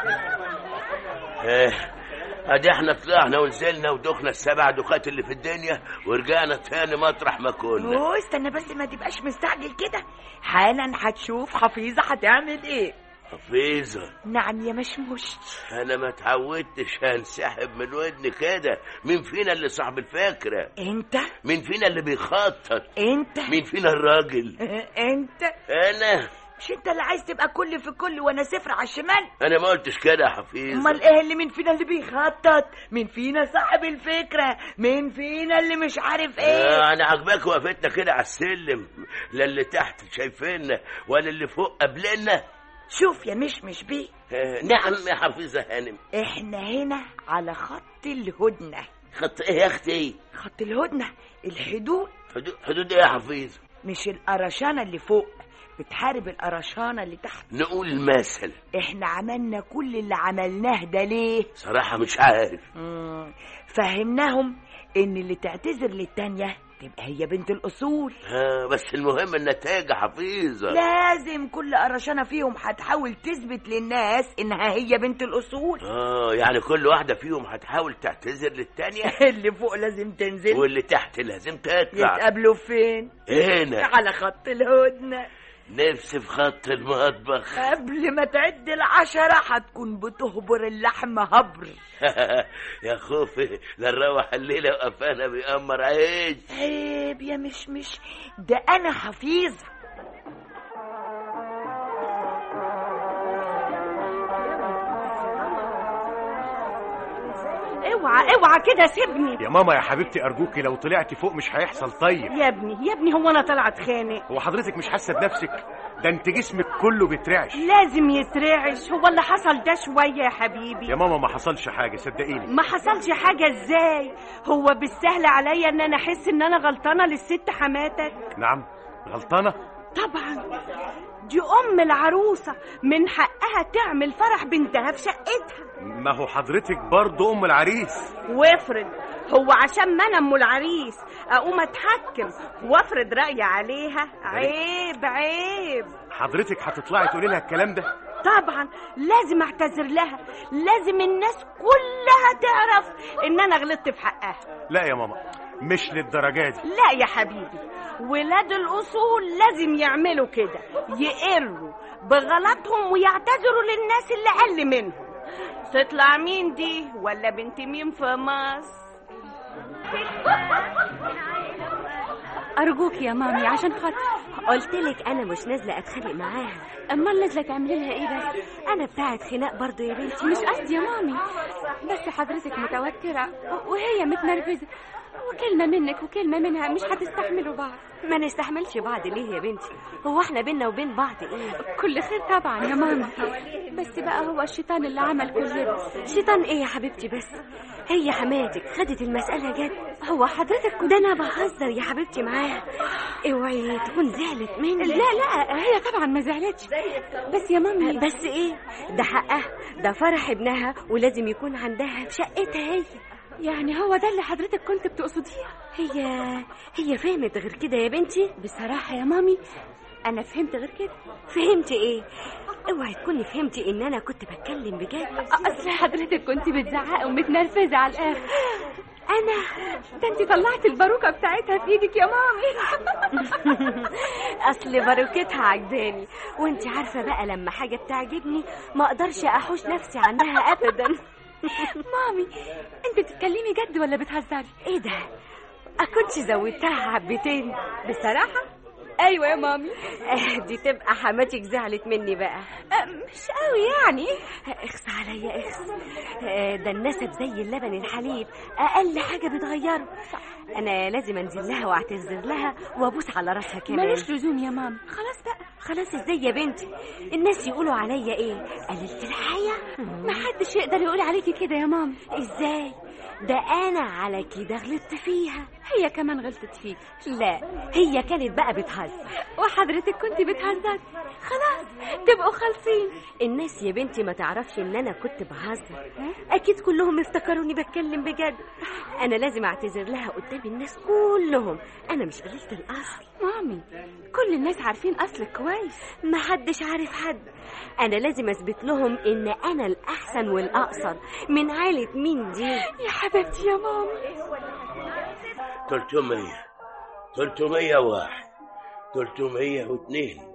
اه، ادي احنا طلعنا ونزلنا ودخنا السبع دخات اللي في الدنيا ورجعنا تاني مطرح ما كنا اوه استنى بس ما تبقاش مستعجل كده حالا هتشوف حفيظة هتعمل ايه حفيظه نعم يا مشموش انا ما اتعودتش هنسحب من ودني كده مين فينا اللي صاحب الفكره انت مين فينا اللي بيخطط انت مين فينا الراجل انت انا مش انت اللي عايز تبقى كل في كل وانا صفر على الشمال انا ما قلتش كده يا حفيظ امال ايه اللي مين فينا اللي بيخطط مين فينا صاحب الفكره مين فينا اللي مش عارف ايه آه انا عجباك وقفتنا كده على السلم لا اللي تحت شايفيننا ولا اللي فوق قبلنا شوف يا مشمش بيه آه نعم يا حفيظه هانم احنا هنا على خط الهدنه خط ايه يا اختي خط الهدنه الحدود حدود, حدود ايه يا حفيظ مش القرشانه اللي فوق بتحارب القرشانه اللي تحت نقول المثل احنا عملنا كل اللي عملناه ده ليه صراحه مش عارف مم، فهمناهم ان اللي تعتذر للتانية تبقى هي بنت الاصول آه بس المهم النتائج يا حفيظه لازم كل قرشانه فيهم هتحاول تثبت للناس انها هي بنت الاصول اه يعني كل واحده فيهم هتحاول تعتذر للتانية اللي فوق لازم تنزل واللي تحت لازم تطلع يتقابلوا فين هنا على خط الهدنه نفسي في خط المطبخ قبل ما تعد العشرة هتكون بتهبر اللحم هبر يا خوفي لا نروح الليله وقفانا بيأمر عيش عيب يا مشمش ده انا حفيظة اوعى اوعى اوعى كده سيبني يا ماما يا حبيبتي ارجوكي لو طلعتي فوق مش هيحصل طيب يا ابني يا ابني هو انا طالعه اتخانق هو حضرتك مش حاسه بنفسك ده انت جسمك كله بيترعش لازم يترعش هو اللي حصل ده شويه يا حبيبي يا ماما ما حصلش حاجه صدقيني ما حصلش حاجه ازاي هو بالسهل عليا ان انا احس ان انا غلطانه للست حماتك نعم غلطانه طبعا دي ام العروسه من حقها تعمل فرح بنتها في شقتها ما هو حضرتك برضه ام العريس وافرض هو عشان ما انا ام العريس اقوم اتحكم وافرض رايي عليها عيب عيب حضرتك هتطلعي تقولي لها الكلام ده طبعا لازم اعتذر لها لازم الناس كلها تعرف ان انا غلطت في حقها لا يا ماما مش للدرجه دي لا يا حبيبي ولاد الاصول لازم يعملوا كده يقروا بغلطهم ويعتذروا للناس اللي اقل منهم تطلع مين دي ولا بنت مين في مصر أرجوك يا مامي عشان خاطر قلت لك انا مش نازله اتخانق معاها أمال نازلة تعملي لها إيه بس انا بتاعت خناق برضو يا بنتي مش قصدي يا مامي بس حضرتك متوترة وهي متنرفزة وكلمة منك وكلمة منها مش هتستحملوا بعض ما نستحملش بعض ليه يا بنتي هو احنا بينا وبين بعض ايه كل خير طبعا يا مامي بس بقى هو الشيطان اللي عمل كل ده شيطان ايه يا حبيبتي بس هي حماتك خدت المسألة جد هو حضرتك ده انا بهزر يا حبيبتي معاها اوعي تكون زعلت مني لا لا هي طبعا ما زعلتش بس يا مامي بس ايه ده حقها ده فرح ابنها ولازم يكون عندها في شقتها هي يعني هو ده اللي حضرتك كنت بتقصديه هي هي فهمت غير كده يا بنتي بصراحة يا مامي أنا فهمت غير كده فهمتي ايه اوعي تكوني فهمتي ان انا كنت بتكلم بجد أصل حضرتك كنت بتزعقي ومتنرفزة على الآخر انا ده انت طلعت الباروكة بتاعتها في ايدك يا مامي اصل باروكتها عجباني وانت عارفه بقى لما حاجه بتعجبني ما اقدرش احوش نفسي عنها ابدا مامي انت بتتكلمي جد ولا بتهزري ايه ده اكنتش زودتها حبتين بصراحة ايوه يا مامي آه، دي تبقى حماتك زعلت مني بقى أه، مش قوي يعني اخس عليا اخس آه، ده النسب زي اللبن الحليب اقل حاجه بتغيره انا لازم انزل لها واعتذر لها وابوس على راسها كمان ملوش لزوم يا مامي خلاص بقى خلاص ازاي يا بنتي الناس يقولوا عليا ايه قللت الحياه ما حدش يقدر يقول عليكي كده يا مامي ازاي ده انا على كده غلطت فيها هي كمان غلطت فيك لا هي كانت بقى بتهزر وحضرتك كنت بتهزري خلاص تبقوا خالصين الناس يا بنتي ما تعرفش ان انا كنت بهزر اكيد كلهم افتكروني بتكلم بجد انا لازم اعتذر لها قدام الناس كلهم انا مش قليلة الاصل مامي كل الناس عارفين اصلك كويس ما حدش عارف حد انا لازم اثبت لهم ان انا الاحسن والاقصر من عيلة مين دي يا حبيبتي يا مامي 300 301 302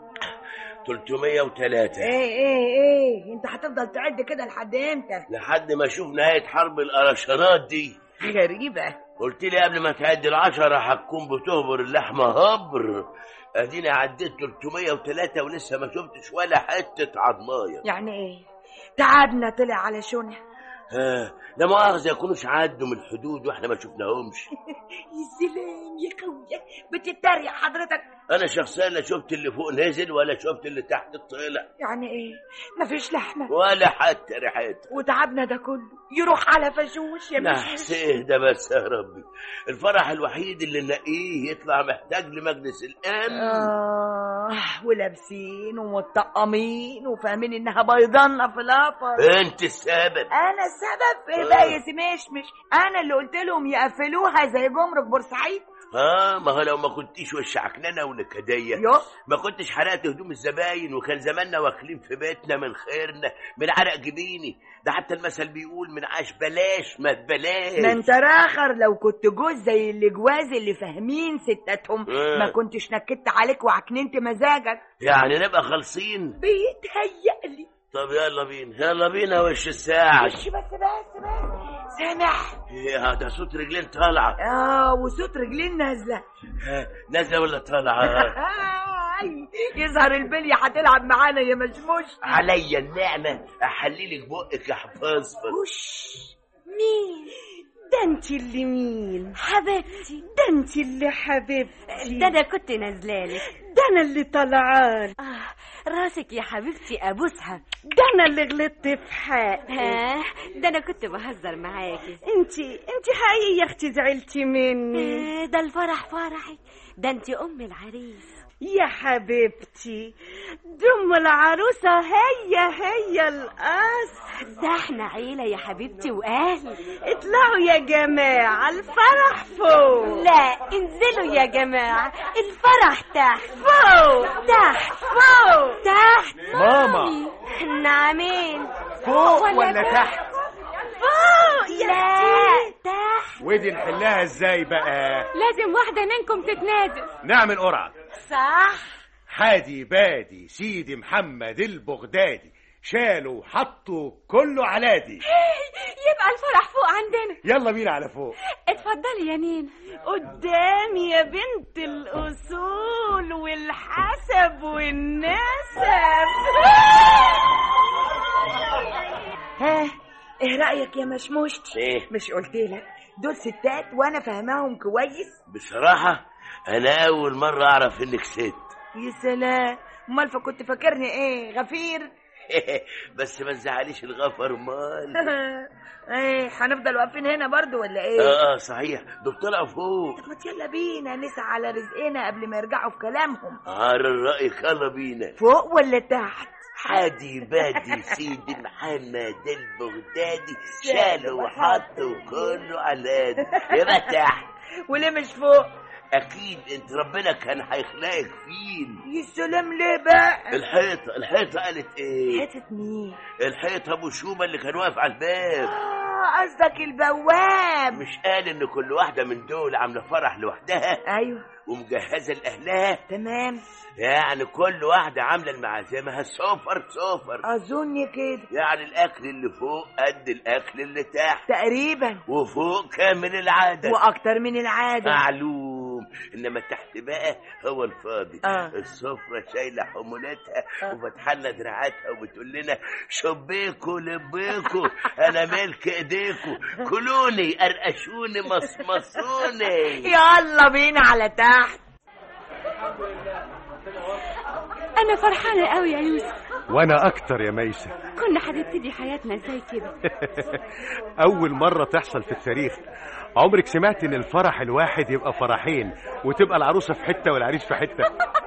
303 ايه ايه ايه انت هتفضل تعد كده لحد امتى لحد ما اشوف نهاية حرب القرشرات دي غريبة قلت لي قبل ما تعد العشرة هتكون بتهبر اللحمة هبر اديني عديت 303 ولسه ما شفتش ولا حتة عضماية يعني ايه تعبنا طلع على شونه ها لا مؤاخذة يكونوش عدوا من الحدود واحنا ما شفناهمش يا سلام يا خويا بتتريق حضرتك انا شخصيا لا شفت اللي فوق نزل ولا شفت اللي تحت طلع يعني ايه مفيش لحمة ولا حتى ريحتها وتعبنا ده كله يروح على فشوش يا نحس مش اهدى بس يا ربي الفرح الوحيد اللي نلاقيه يطلع محتاج لمجلس الامن آه ولابسين ومتطقمين وفاهمين انها بيضانة في القفر انت السبب انا السبب في آه. بقى يا سمشمش انا اللي قلت لهم يقفلوها زي جمرك بورسعيد اه ما هو لو ما كنتيش وش عكنانه ونكديه يو ما كنتش حرقت هدوم الزباين وكان زماننا واكلين في بيتنا من خيرنا من عرق جبيني ده حتى المثل بيقول من عاش بلاش ما تبلاش ما انت راخر لو كنت جوز زي اللي جواز اللي فاهمين ستاتهم آه. ما كنتش نكدت عليك وعكننت مزاجك يعني نبقى خالصين بيتهيألي طب يلا بينا يلا بينا وش الساعة مش بس بس بس سامع إيه، ده صوت رجلين طالعة اه وصوت رجلين نازله ها، نازلة ولا طالعة آي، يظهر البلية هتلعب معانا يا مشموش عليا النعمة أحللك بقك يا حفاظ وش مين ده انت اللي مين حبيبتي ده انت اللي حبيبتي ده انا كنت نازلالك ده انا اللي طلعان آه راسك يا حبيبتي ابوسها ده انا اللي غلطت في حقك ها ده انا كنت بهزر معاكي انت انت حقيقي يا اختي زعلتي مني آه، ده الفرح فرحي ده انت ام العريس يا حبيبتي دم العروسة هي هي الأصل ده احنا عيلة يا حبيبتي واهل اطلعوا يا جماعة الفرح فوق لا انزلوا يا جماعة الفرح تحت فوق تحت فوق تحت ماما نعمين فوق ولا تحت فوق يا لا تحت ودي نحلها ازاي بقى لازم واحدة منكم تتنازل نعمل قرعة صح حادي بادي سيدي محمد البغدادي شالوا حطوا كله على دي يبقى الفرح فوق عندنا يلا بينا على فوق اتفضلي يا نين قدامي يا بنت الأصول والحسب والنسب ها ايه رأيك يا مشموشتي ايه مش قلت لك دول ستات وانا فاهماهم كويس بصراحة أنا أول مرة أعرف إنك ست يا سلام امال فكنت فاكرني ايه غفير بس ما تزعليش الغفر مال ايه هنفضل واقفين هنا برضو ولا ايه اه اه صحيح دول طلعوا فوق طب ما يلا بينا نسعى على رزقنا قبل ما يرجعوا في كلامهم على الرأي يلا بينا فوق ولا تحت حادي بادي سيدي محمد البغدادي شالوا وحطوا كله على دي. يبقى تحت وليه مش فوق اكيد انت ربنا كان هيخلقك فين يا سلام ليه بقى الحيطه الحيطه قالت ايه حتة مين الحيطه ابو شومه اللي كان واقف على الباب اه قصدك البواب مش قال ان كل واحده من دول عامله فرح لوحدها ايوه ومجهزه لاهلها تمام يعني كل واحده عامله لمعازمها سفر سفر اظن كده يعني الاكل اللي فوق قد الاكل اللي تحت تقريبا وفوق كامل العدد واكتر من العاده معلوم انما تحت بقى هو الفاضي آه. السفرة شايلة حمولتها وفتح لنا دراعاتها وبتقول لنا شبيكوا لبيكوا انا ملك ايديكوا كلوني قرقشوني مصمصوني يلا بينا على تحت انا فرحانة قوي يا يوسف وانا اكتر يا ميسة كنا هنبتدي حياتنا ازاي كده اول مرة تحصل في التاريخ عمرك سمعت ان الفرح الواحد يبقى فرحين وتبقى العروسة في حتة والعريس في حتة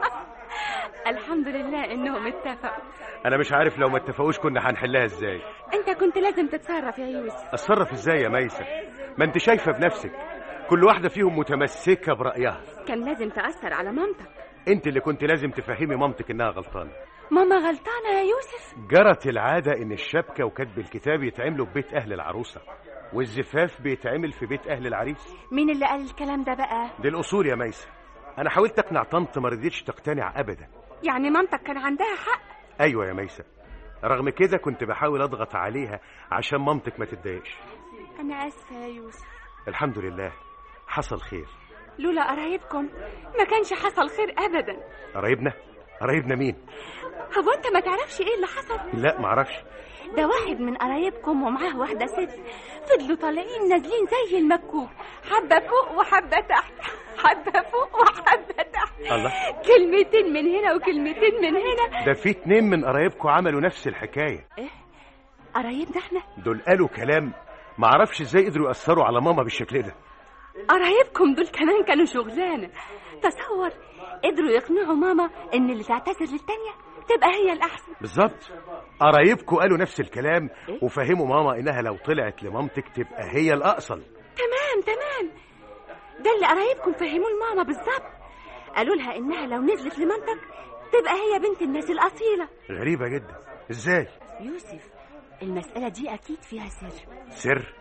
الحمد لله انهم اتفقوا انا مش عارف لو ما اتفقوش كنا هنحلها ازاي انت كنت لازم تتصرف يا يوسف اتصرف ازاي يا ميسة ما انت شايفة بنفسك كل واحدة فيهم متمسكة برأيها كان لازم تأثر على مامتك انت اللي كنت لازم تفهمي مامتك انها غلطانة ماما غلطانة يا يوسف جرت العادة ان الشبكة وكتب الكتاب يتعملوا في بيت اهل العروسة والزفاف بيتعمل في بيت اهل العريس مين اللي قال الكلام ده بقى دي الاصول يا ميسة انا حاولت اقنع طنط ما رضيتش تقتنع ابدا يعني مامتك كان عندها حق ايوه يا ميسة رغم كده كنت بحاول اضغط عليها عشان مامتك ما تتضايقش انا اسفة يا يوسف الحمد لله حصل خير لولا قرايبكم ما كانش حصل خير ابدا قرايبنا قرايبنا مين هو انت ما تعرفش ايه اللي حصل لا معرفش ده واحد من قرايبكم ومعاه واحدة ست فضلوا طالعين نازلين زي المكوك حبة فوق وحبة تحت حبة فوق وحبة تحت الله كلمتين من هنا وكلمتين من هنا ده في اتنين من قرايبكم عملوا نفس الحكاية قرايبنا احنا دول قالوا كلام معرفش ازاي قدروا يأثروا على ماما بالشكل ده قرايبكم دول كمان كانوا شغلانة تصور قدروا يقنعوا ماما ان اللي تعتذر للتانية تبقى هي الأحسن بالظبط قرايبكم قالوا نفس الكلام وفهموا ماما انها لو طلعت لمامتك تبقى هي الاصل تمام تمام ده اللي قرايبكم فهموه لماما بالظبط قالوا لها انها لو نزلت لمامتك تبقى هي بنت الناس الأصيلة غريبة جدا ازاي يوسف المسألة دي أكيد فيها سر سر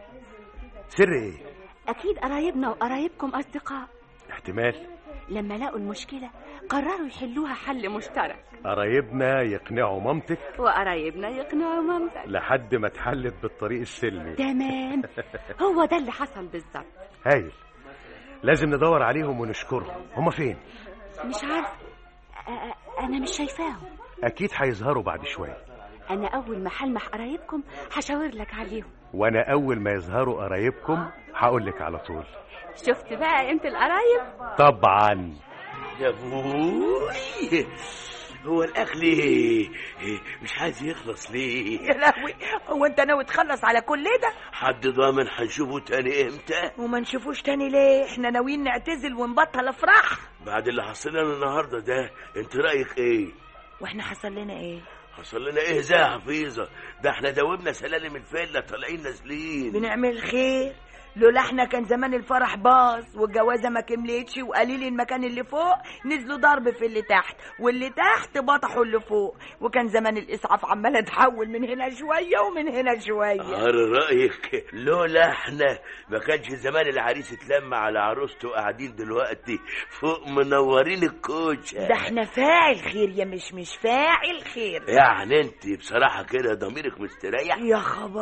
سر ايه أكيد قرايبنا وقرايبكم أصدقاء احتمال لما لقوا المشكلة قرروا يحلوها حل مشترك قرايبنا يقنعوا مامتك وقرايبنا يقنعوا مامتك لحد ما اتحلت بالطريق السلمي تمام هو ده اللي حصل بالظبط هايل لازم ندور عليهم ونشكرهم هما فين مش عارفة أ- أ- أنا مش شايفاهم اكيد هيظهروا بعد شويه انا اول ما هلمح قرايبكم هشاور لك عليهم وانا اول ما يظهروا قرايبكم هقول لك على طول شفت بقى قيمه القرايب طبعا يا ابوي هو الاكل مش عايز يخلص ليه يا لهوي هو انت ناوي تخلص على كل ده حد ضامن هنشوفه تاني امتى وما نشوفوش تاني ليه احنا ناويين نعتزل ونبطل افراح بعد اللي حصل لنا النهارده ده انت رايك ايه واحنا حصل لنا ايه حصل لنا ايه زي يا حفيظه ده احنا دوبنا سلالم الفيلا طالعين نازلين بنعمل خير لولا احنا كان زمان الفرح باظ والجوازه ما كملتش وقليل المكان اللي فوق نزلوا ضرب في اللي تحت واللي تحت بطحوا اللي فوق وكان زمان الاسعاف عماله تحول من هنا شويه ومن هنا شويه على رايك لولا احنا ما كانش زمان العريس اتلم على عروسته قاعدين دلوقتي فوق منورين الكوشه ده احنا فاعل خير يا مش مش فاعل خير يعني انت بصراحه كده ضميرك مستريح يا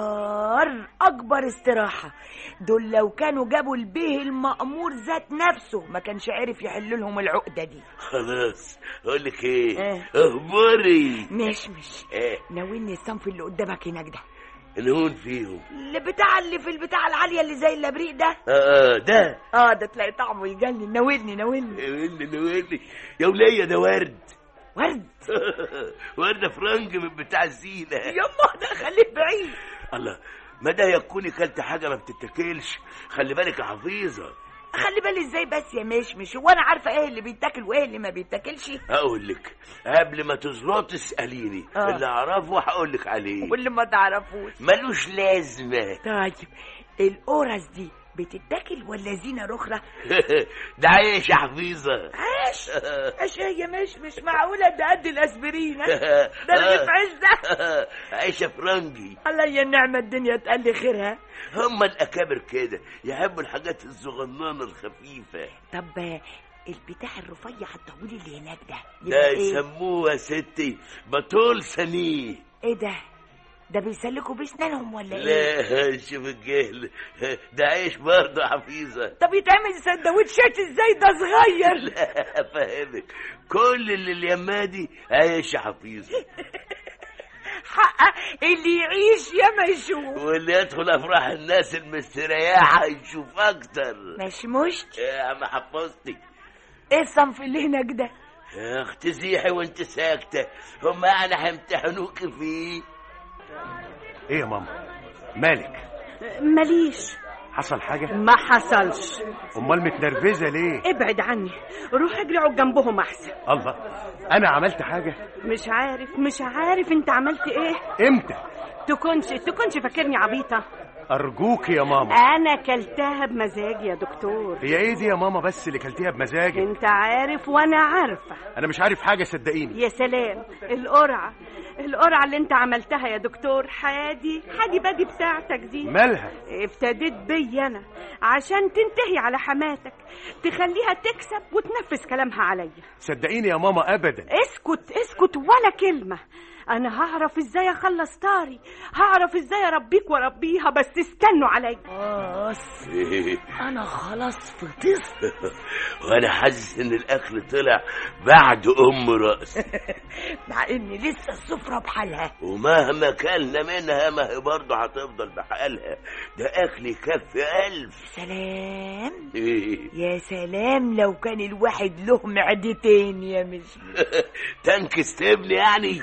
خبر اكبر استراحه دول لو كانوا جابوا البيه المأمور ذات نفسه ما كانش عرف يحل لهم العقده دي خلاص اقول لك ايه اه. اخباري مش مش ايه ناويني الصنف اللي قدامك هناك ده نهون فيهم اللي بتاع اللي في البتاع العاليه اللي زي اللبريق ده اه اه ده اه ده تلاقي طعمه يجنن ناولني ناولني نولي نولي يا ولية ده ورد ورد ورده فرنج من بتاع الزينه يما ده خليه بعيد الله ما ده يكوني كلت حاجه ما بتتاكلش خلي بالك يا حفيظه اخلي بالي ازاي بس يا مشمش وانا عارفه ايه اللي بيتاكل وايه اللي ما بيتاكلش هقول لك قبل ما تزلط اساليني آه. اللي اعرفه هقول لك عليه واللي ما تعرفوش ملوش لازمه طيب القرص دي بتتاكل ولا زينه رخرة ده عيش يا حفيظه عيش عيش هي مش مش معقوله ده قد الاسبرين ها؟ ده رغيف عيش ده عيش فرنجي عليا النعمه الدنيا تقلي خيرها هم الاكابر كده يحبوا الحاجات الصغننه الخفيفه طب آه، البتاع الرفيع الطويل اللي هناك ده ده يبقى ايه يسموه يا ستي بطول سنيه ايه ده ده بيسلكوا بسنانهم ولا ايه لا شوف الجهل ده عيش برضه يا حفيظه طب يتعمل سندوتشات ازاي ده صغير لا افهمك كل اللي اليما دي عيش يا حفيظه حقه اللي يعيش يا ما يشوف واللي يدخل افراح الناس المستريحه يشوف اكتر مش مشت يا عم حفظتي ايه الصنف اللي هناك ده يا اختي زيحي وانت ساكته هم يعني هيمتحنوك فيه ايه يا ماما مالك ماليش حصل حاجه ما حصلش امال متنرفزه ليه ابعد عني روح اجري اقعد جنبهم احسن الله انا عملت حاجه مش عارف مش عارف انت عملت ايه امتى تكونش تكونش فاكرني عبيطه ارجوك يا ماما انا كلتها بمزاج يا دكتور هي ايه دي يا ماما بس اللي كلتيها بمزاجك انت عارف وانا عارفه انا مش عارف حاجه صدقيني يا سلام القرعه القرعه اللي انت عملتها يا دكتور حادي حادي بادي بتاعتك دي مالها ابتديت بي انا عشان تنتهي على حماتك تخليها تكسب وتنفذ كلامها عليا صدقيني يا ماما ابدا اسكت اسكت ولا كلمة أنا هعرف إزاي أخلص طاري هعرف إزاي أربيك وأربيها بس استنوا عليا خلاص انا خلاص فطست وانا حاسس ان الاكل طلع بعد ام راس مع ان لسه السفرة بحالها ومهما كلنا منها ما هي برضه هتفضل بحالها ده اكل يكفي الف سلام إيه. يا سلام لو كان الواحد له معدتين يا مش تنكس تبني يعني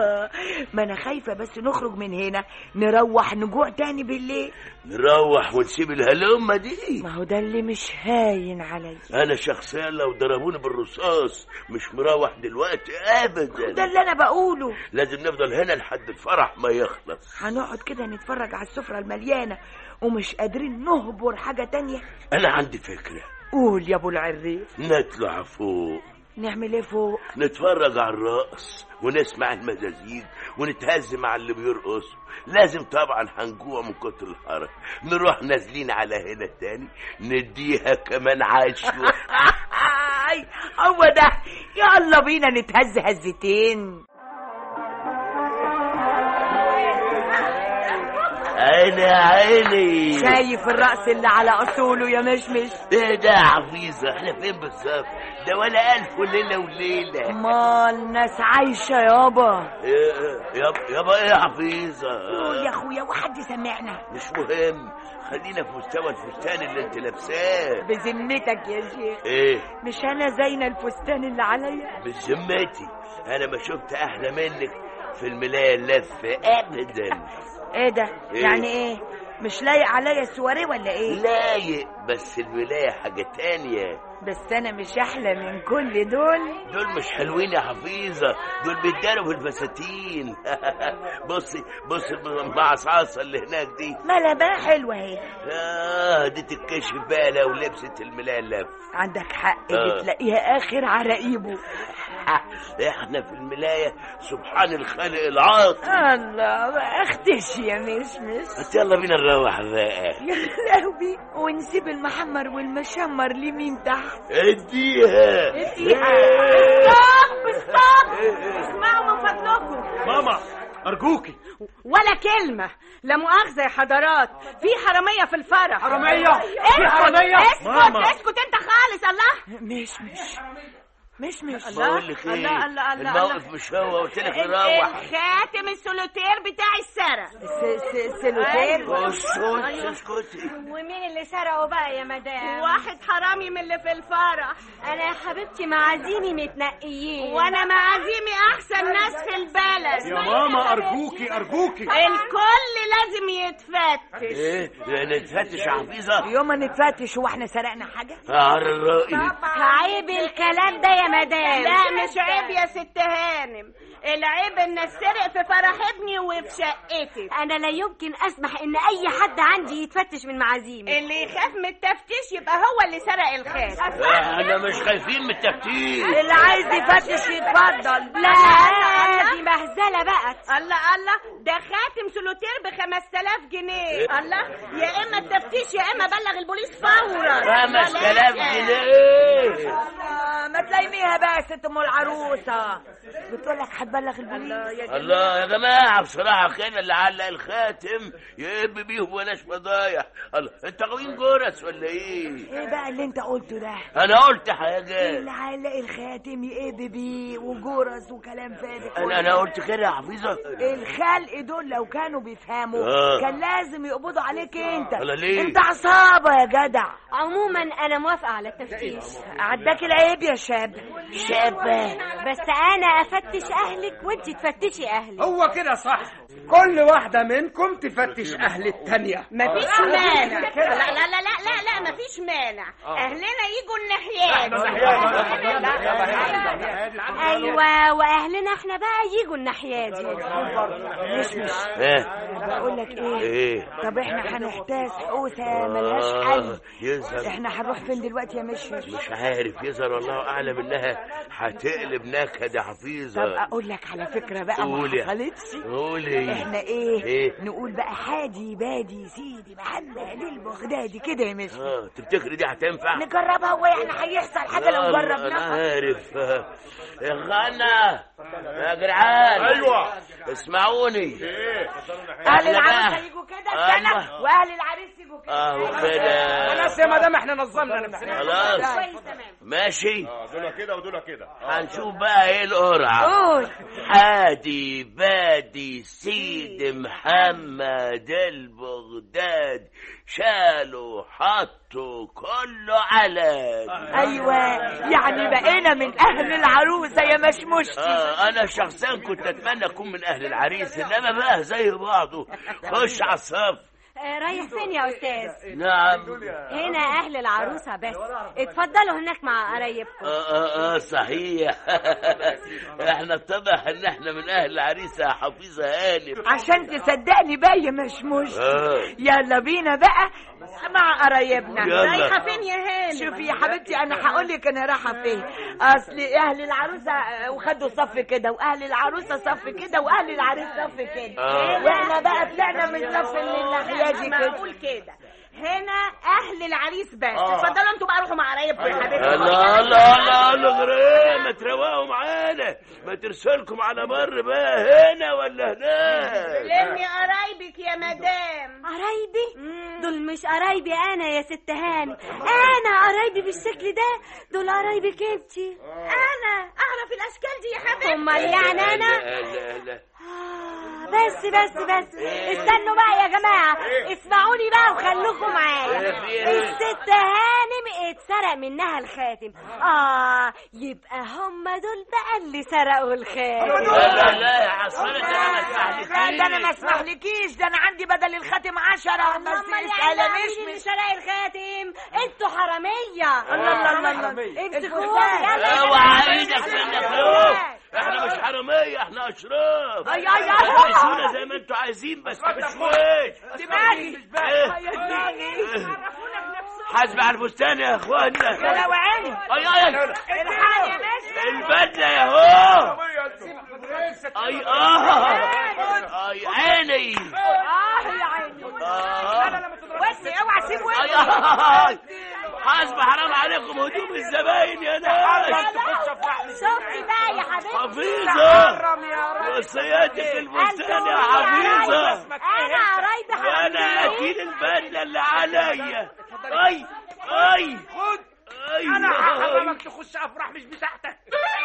ما انا خايفة بس نخرج من هنا نروح نجوع تاني بالليل نروح ونسيب الهلومه دي ما هو ده اللي مش هاين عليا انا شخصيا لو ضربوني بالرصاص مش مروح دلوقتي ده ابدا اللي انا بقوله لازم نفضل هنا لحد الفرح ما يخلص هنقعد كده نتفرج على السفرة المليانة ومش قادرين نهبر حاجة تانية انا عندي فكره قول يا ابو العريف نطلع فوق نعمل ايه فوق نتفرج على الرقص ونسمع المزازيد ونتهز مع اللي بيرقصوا لازم طبعا هنجوع من كتر الحركة نروح نازلين على هنا تاني نديها كمان عشوة آي، هو ده يلا بينا نتهز هزتين عيني يا عيني شايف الرأس اللي على أصوله يا مشمش ايه ده يا حفيظة احنا فين بالظبط ده ولا ألف وليلة وليلة ما الناس عايشة يابا إيه يابا يابا ايه يا حفيظة قول يا أخويا وحد سمعنا مش مهم خلينا في مستوى الفستان اللي انت لابساه بذمتك يا شيخ ايه مش أنا زينة الفستان اللي عليا بذمتي انا ما شفت احلى منك في الملاية اللف ابدا إيه ده إيه؟ يعني إيه مش لايق عليا السواريه ولا إيه لايق بس الولاية حاجة تانية بس أنا مش أحلى من كل دول دول مش حلوين يا حفيظة دول بيتداروا في الفساتين بصي بصي المعصعصة اللي هناك دي مالها بقى حلوة اهي آه دي تتكشف بقى لو لبست الملاية اللف عندك حق آه. بتلاقيها آخر عراقيبه احنا في الملاية سبحان الخالق العاطي الله ما اختش يا مشمش بس يلا بينا نروح بقى يا لهوي ونسيب المحمر والمشمر لمين تحت اديها ستوب ستوب اسمعوا من فضلكم ماما ارجوكي ولا كلمة لا مؤاخذة يا حضرات في حرامية في الفرح حرامية؟ في اسكت حرامية؟ اسكت ماما. اسكت انت خالص الله مشمش مشمش بقول لك ايه الله الله الله الموقف مش هو قلت لك ال- نروح الخاتم السولوتير بتاع السرق سلوتير اسكت اسكتي ومين اللي سرقه بقى يا مدام واحد حرامي من اللي في الفرح انا يا حبيبتي معازيمي متنقيين وانا معازيمي احسن ناس في البلد يا ماما ارجوكي ارجوكي الكل لازم يتفتش ايه نتفتش يا حفيظة يوم ما نتفتش هو احنا سرقنا حاجة عار الرأي عيب الكلام ده يا مدام لا مش عيب يا ست هانم العيب ان السرق في فرح ابني وفي شقتي انا لا يمكن اسمح ان اي حد عندي يتفتش من معازيمي اللي يخاف من التفتيش يبقى هو اللي سرق الخاتم احنا مش خايفين من التفتيش اللي عايز يفتش يتفضل لا دي مهزله بقى الله الله ده خاتم سولوتير ب 5000 جنيه الله يا اما التفتيش يا اما بلغ البوليس فورا 5000 جنيه آه، ما تلايميها بقى يا ست ام العروسة بتقول لك هتبلغ البوليس الله يا جماعة بصراحة كده اللي علق الخاتم يقب بيهم ولاش فضايح الله انت غاويين جرس ولا ايه ايه بقى اللي انت قلته ده انا قلت حاجة اللي علق الخاتم يقب بيه وجرس وكلام فارغ انا انا قلت كده يا حفيظة الخلق دول لو كانوا بيفهموا آه. كان لازم يقبضوا عليك انت ولا ليه؟ انت عصابة يا جدع عموما انا موافقه على التفتيش عداك العيب يا شاب شابة بس انا افتش اهلك وانت تفتشي اهلي هو كده صح كل واحدة منكم تفتش أهل التانية مفيش مانع لا لا لا لا لا لا مفيش مانع اهلنا يجوا الناحيات ايوه واهلنا احنا بقى يجوا الناحيه دي مش مش ايه بقول لك ايه ايه طب احنا هنحتاس حوسه ملهاش حل آه، يظهر احنا هنروح فين دلوقتي يا مشمش مش عارف يظهر والله اعلم انها هتقلب نكد يا طب حفيظة اقول لك على فكره بقى ما قولي. حصلتش قولي احنا ايه, إيه؟ نقول بقى حادي بادي سيدي محمد البغدادي كده يا مشمش اه تفتكري دي هتنفع نجربها هو يعني هيحصل حاجه لو لا، لا، انا جربناها عارف يا غنى يا جدعان ايوه اسمعوني اهل إحنا العروسه بقى- يجوا كده أيوة. استنى واهل العريس يجوا كده اهو كده خلاص يا مدام احنا نظمنا نفسنا خلاص ماشي دول كده ودول كده هنشوف بقى ايه القرعه قول حادي بادي سيد محمد البغداد شالوا حطوا كله على ايوه يعني بقينا من اهل العروسه يا مشمشتي آه انا شخصيا كنت اتمنى اكون من اهل العريس انما بقى زي بعضه خش على الصف آه، رايح فين يا استاذ نعم هنا اهل العروسه بس اتفضلوا هناك مع قرايبكم اه اه, آه صحيح احنا اتضح ان احنا من اهل العريس يا حفيظه هانم عشان تصدقني بقى يا مشمش آه. يلا بينا بقى مع قرايبنا يلا. رايحه فين يا هانم شوفي يا حبيبتي انا هقول لك انا رايحه فين اصل اهل العروسه آه، وخدوا صف كده واهل العروسه صف كده واهل العريس صف كده آه. واحنا بقى طلعنا من صف اللي الناحيه دي كده معقول كده هنا اهل العريس بس اتفضلوا انتوا بقى روحوا مع قرايبكم يا حبيبتي الله الله الله الله غريب ما تروقوا معانا ما ترسلكم على بر بقى هنا ولا هناك لمي قرايبك يا مدام قرايبي دول مش قرايبي انا يا ست هاني انا قرايبي بالشكل ده دول قرايبك انتي انا اعرف الاشكال دي يا حبيبتي امال يعني انا لا لا لا آه، بس بس بس استنوا بقى يا جماعة اسمعوني بقى وخلوكم معايا إيه في إيه؟ الست هانم اتسرق منها الخاتم اه يبقى هم دول بقى اللي سرقوا الخاتم لا لا لا يا عصفورة انا ما اسمحلكيش لا ده انا ما اسمحلكيش ده انا عندي بدل الخاتم عشرة بس امال يعني اسأل بقى مين اللي مش سرق الخاتم انتوا حرامية الله الله الله الله امسكوهم يلا اوعى ايدك منك اهو احنا مش حرامية احنا اشراف أي أي أي. احبسونا زي ما انتوا عايزين بس مش دماغي حاسب على الفستان يا اخوانا يا لو عيني اي اي الحق يا باشا البدلة يا هو اي اه اي عيني اه يا عيني آه. بس اوعى تسيب اي وشك آه. حاسب حرام عليكم هدوم الزباين يا ناس شفتي بقى يا حبيبتي حفيظة وصياتك الفستان يا حفيظة انا قرايبي وانا حرامية اكيد البدلة اللي عليا اي اي خد اي انا هحرمك تخش افراح مش بتاعتك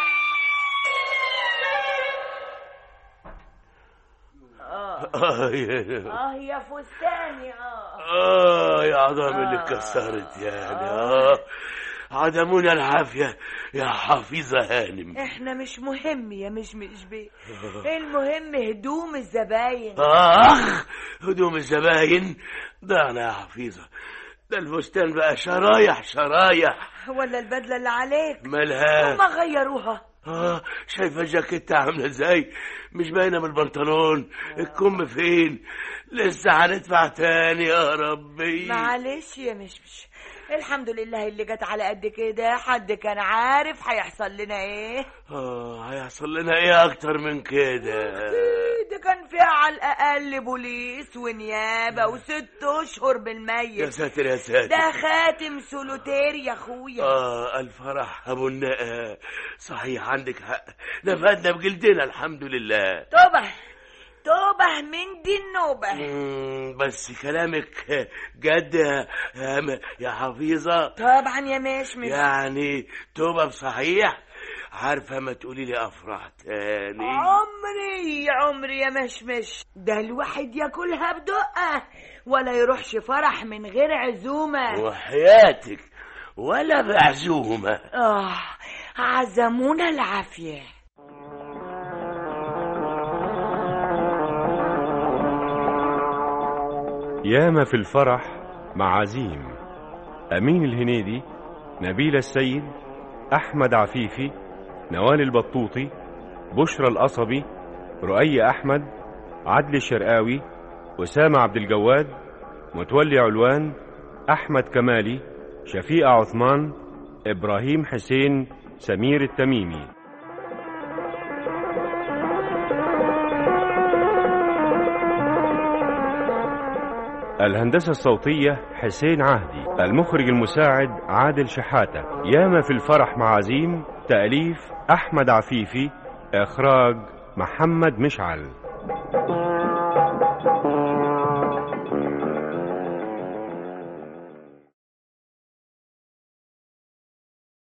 آي. اه يا فستاني اه اه يا عظام اللي اتكسرت يعني اه عدمونا العافية يا حفيظة هانم احنا مش مهم يا مش مش بيه المهم هدوم الزباين اخ هدوم الزباين ضعنا يا حفيظة ده الفستان بقى شرايح شرايح ولا البدله اللي عليك مالها هما غيروها اه شايفة الجاكيتة عاملة ازاي مش باينة من البنطلون الكم فين لسه هندفع تاني يا ربي معلش يا مشمش الحمد لله اللي جت على قد كده حد كان عارف هيحصل لنا ايه اه هيحصل لنا ايه اكتر من كده ده كان فيها على الاقل بوليس ونيابه وست اشهر يا بالميت ساتر يا ساتر ده خاتم سولوتير يا اخويا اه الفرح ابو النقا صحيح عندك حق نفدنا بجلدنا الحمد لله توبه توبه من دي النوبه مم، بس كلامك جد يا- يا يا حفيظة طبعا يا مشمش يعني توبة بصحيح عارفة ما تقولي لي أفرح تاني عمري عمري يا مشمش ده الواحد ياكلها بدقة ولا يروحش فرح من غير عزومة وحياتك ولا بعزومة آه عزمونا العافية ياما في الفرح معازيم أمين الهنيدي نبيل السيد أحمد عفيفي نوال البطوطي بشرى القصبي رؤي أحمد عدلي الشرقاوي أسامة عبد الجواد متولي علوان أحمد كمالي شفيقة عثمان إبراهيم حسين سمير التميمي الهندسة الصوتية حسين عهدي المخرج المساعد عادل شحاتة ياما في الفرح معازيم تأليف أحمد عفيفي إخراج محمد مشعل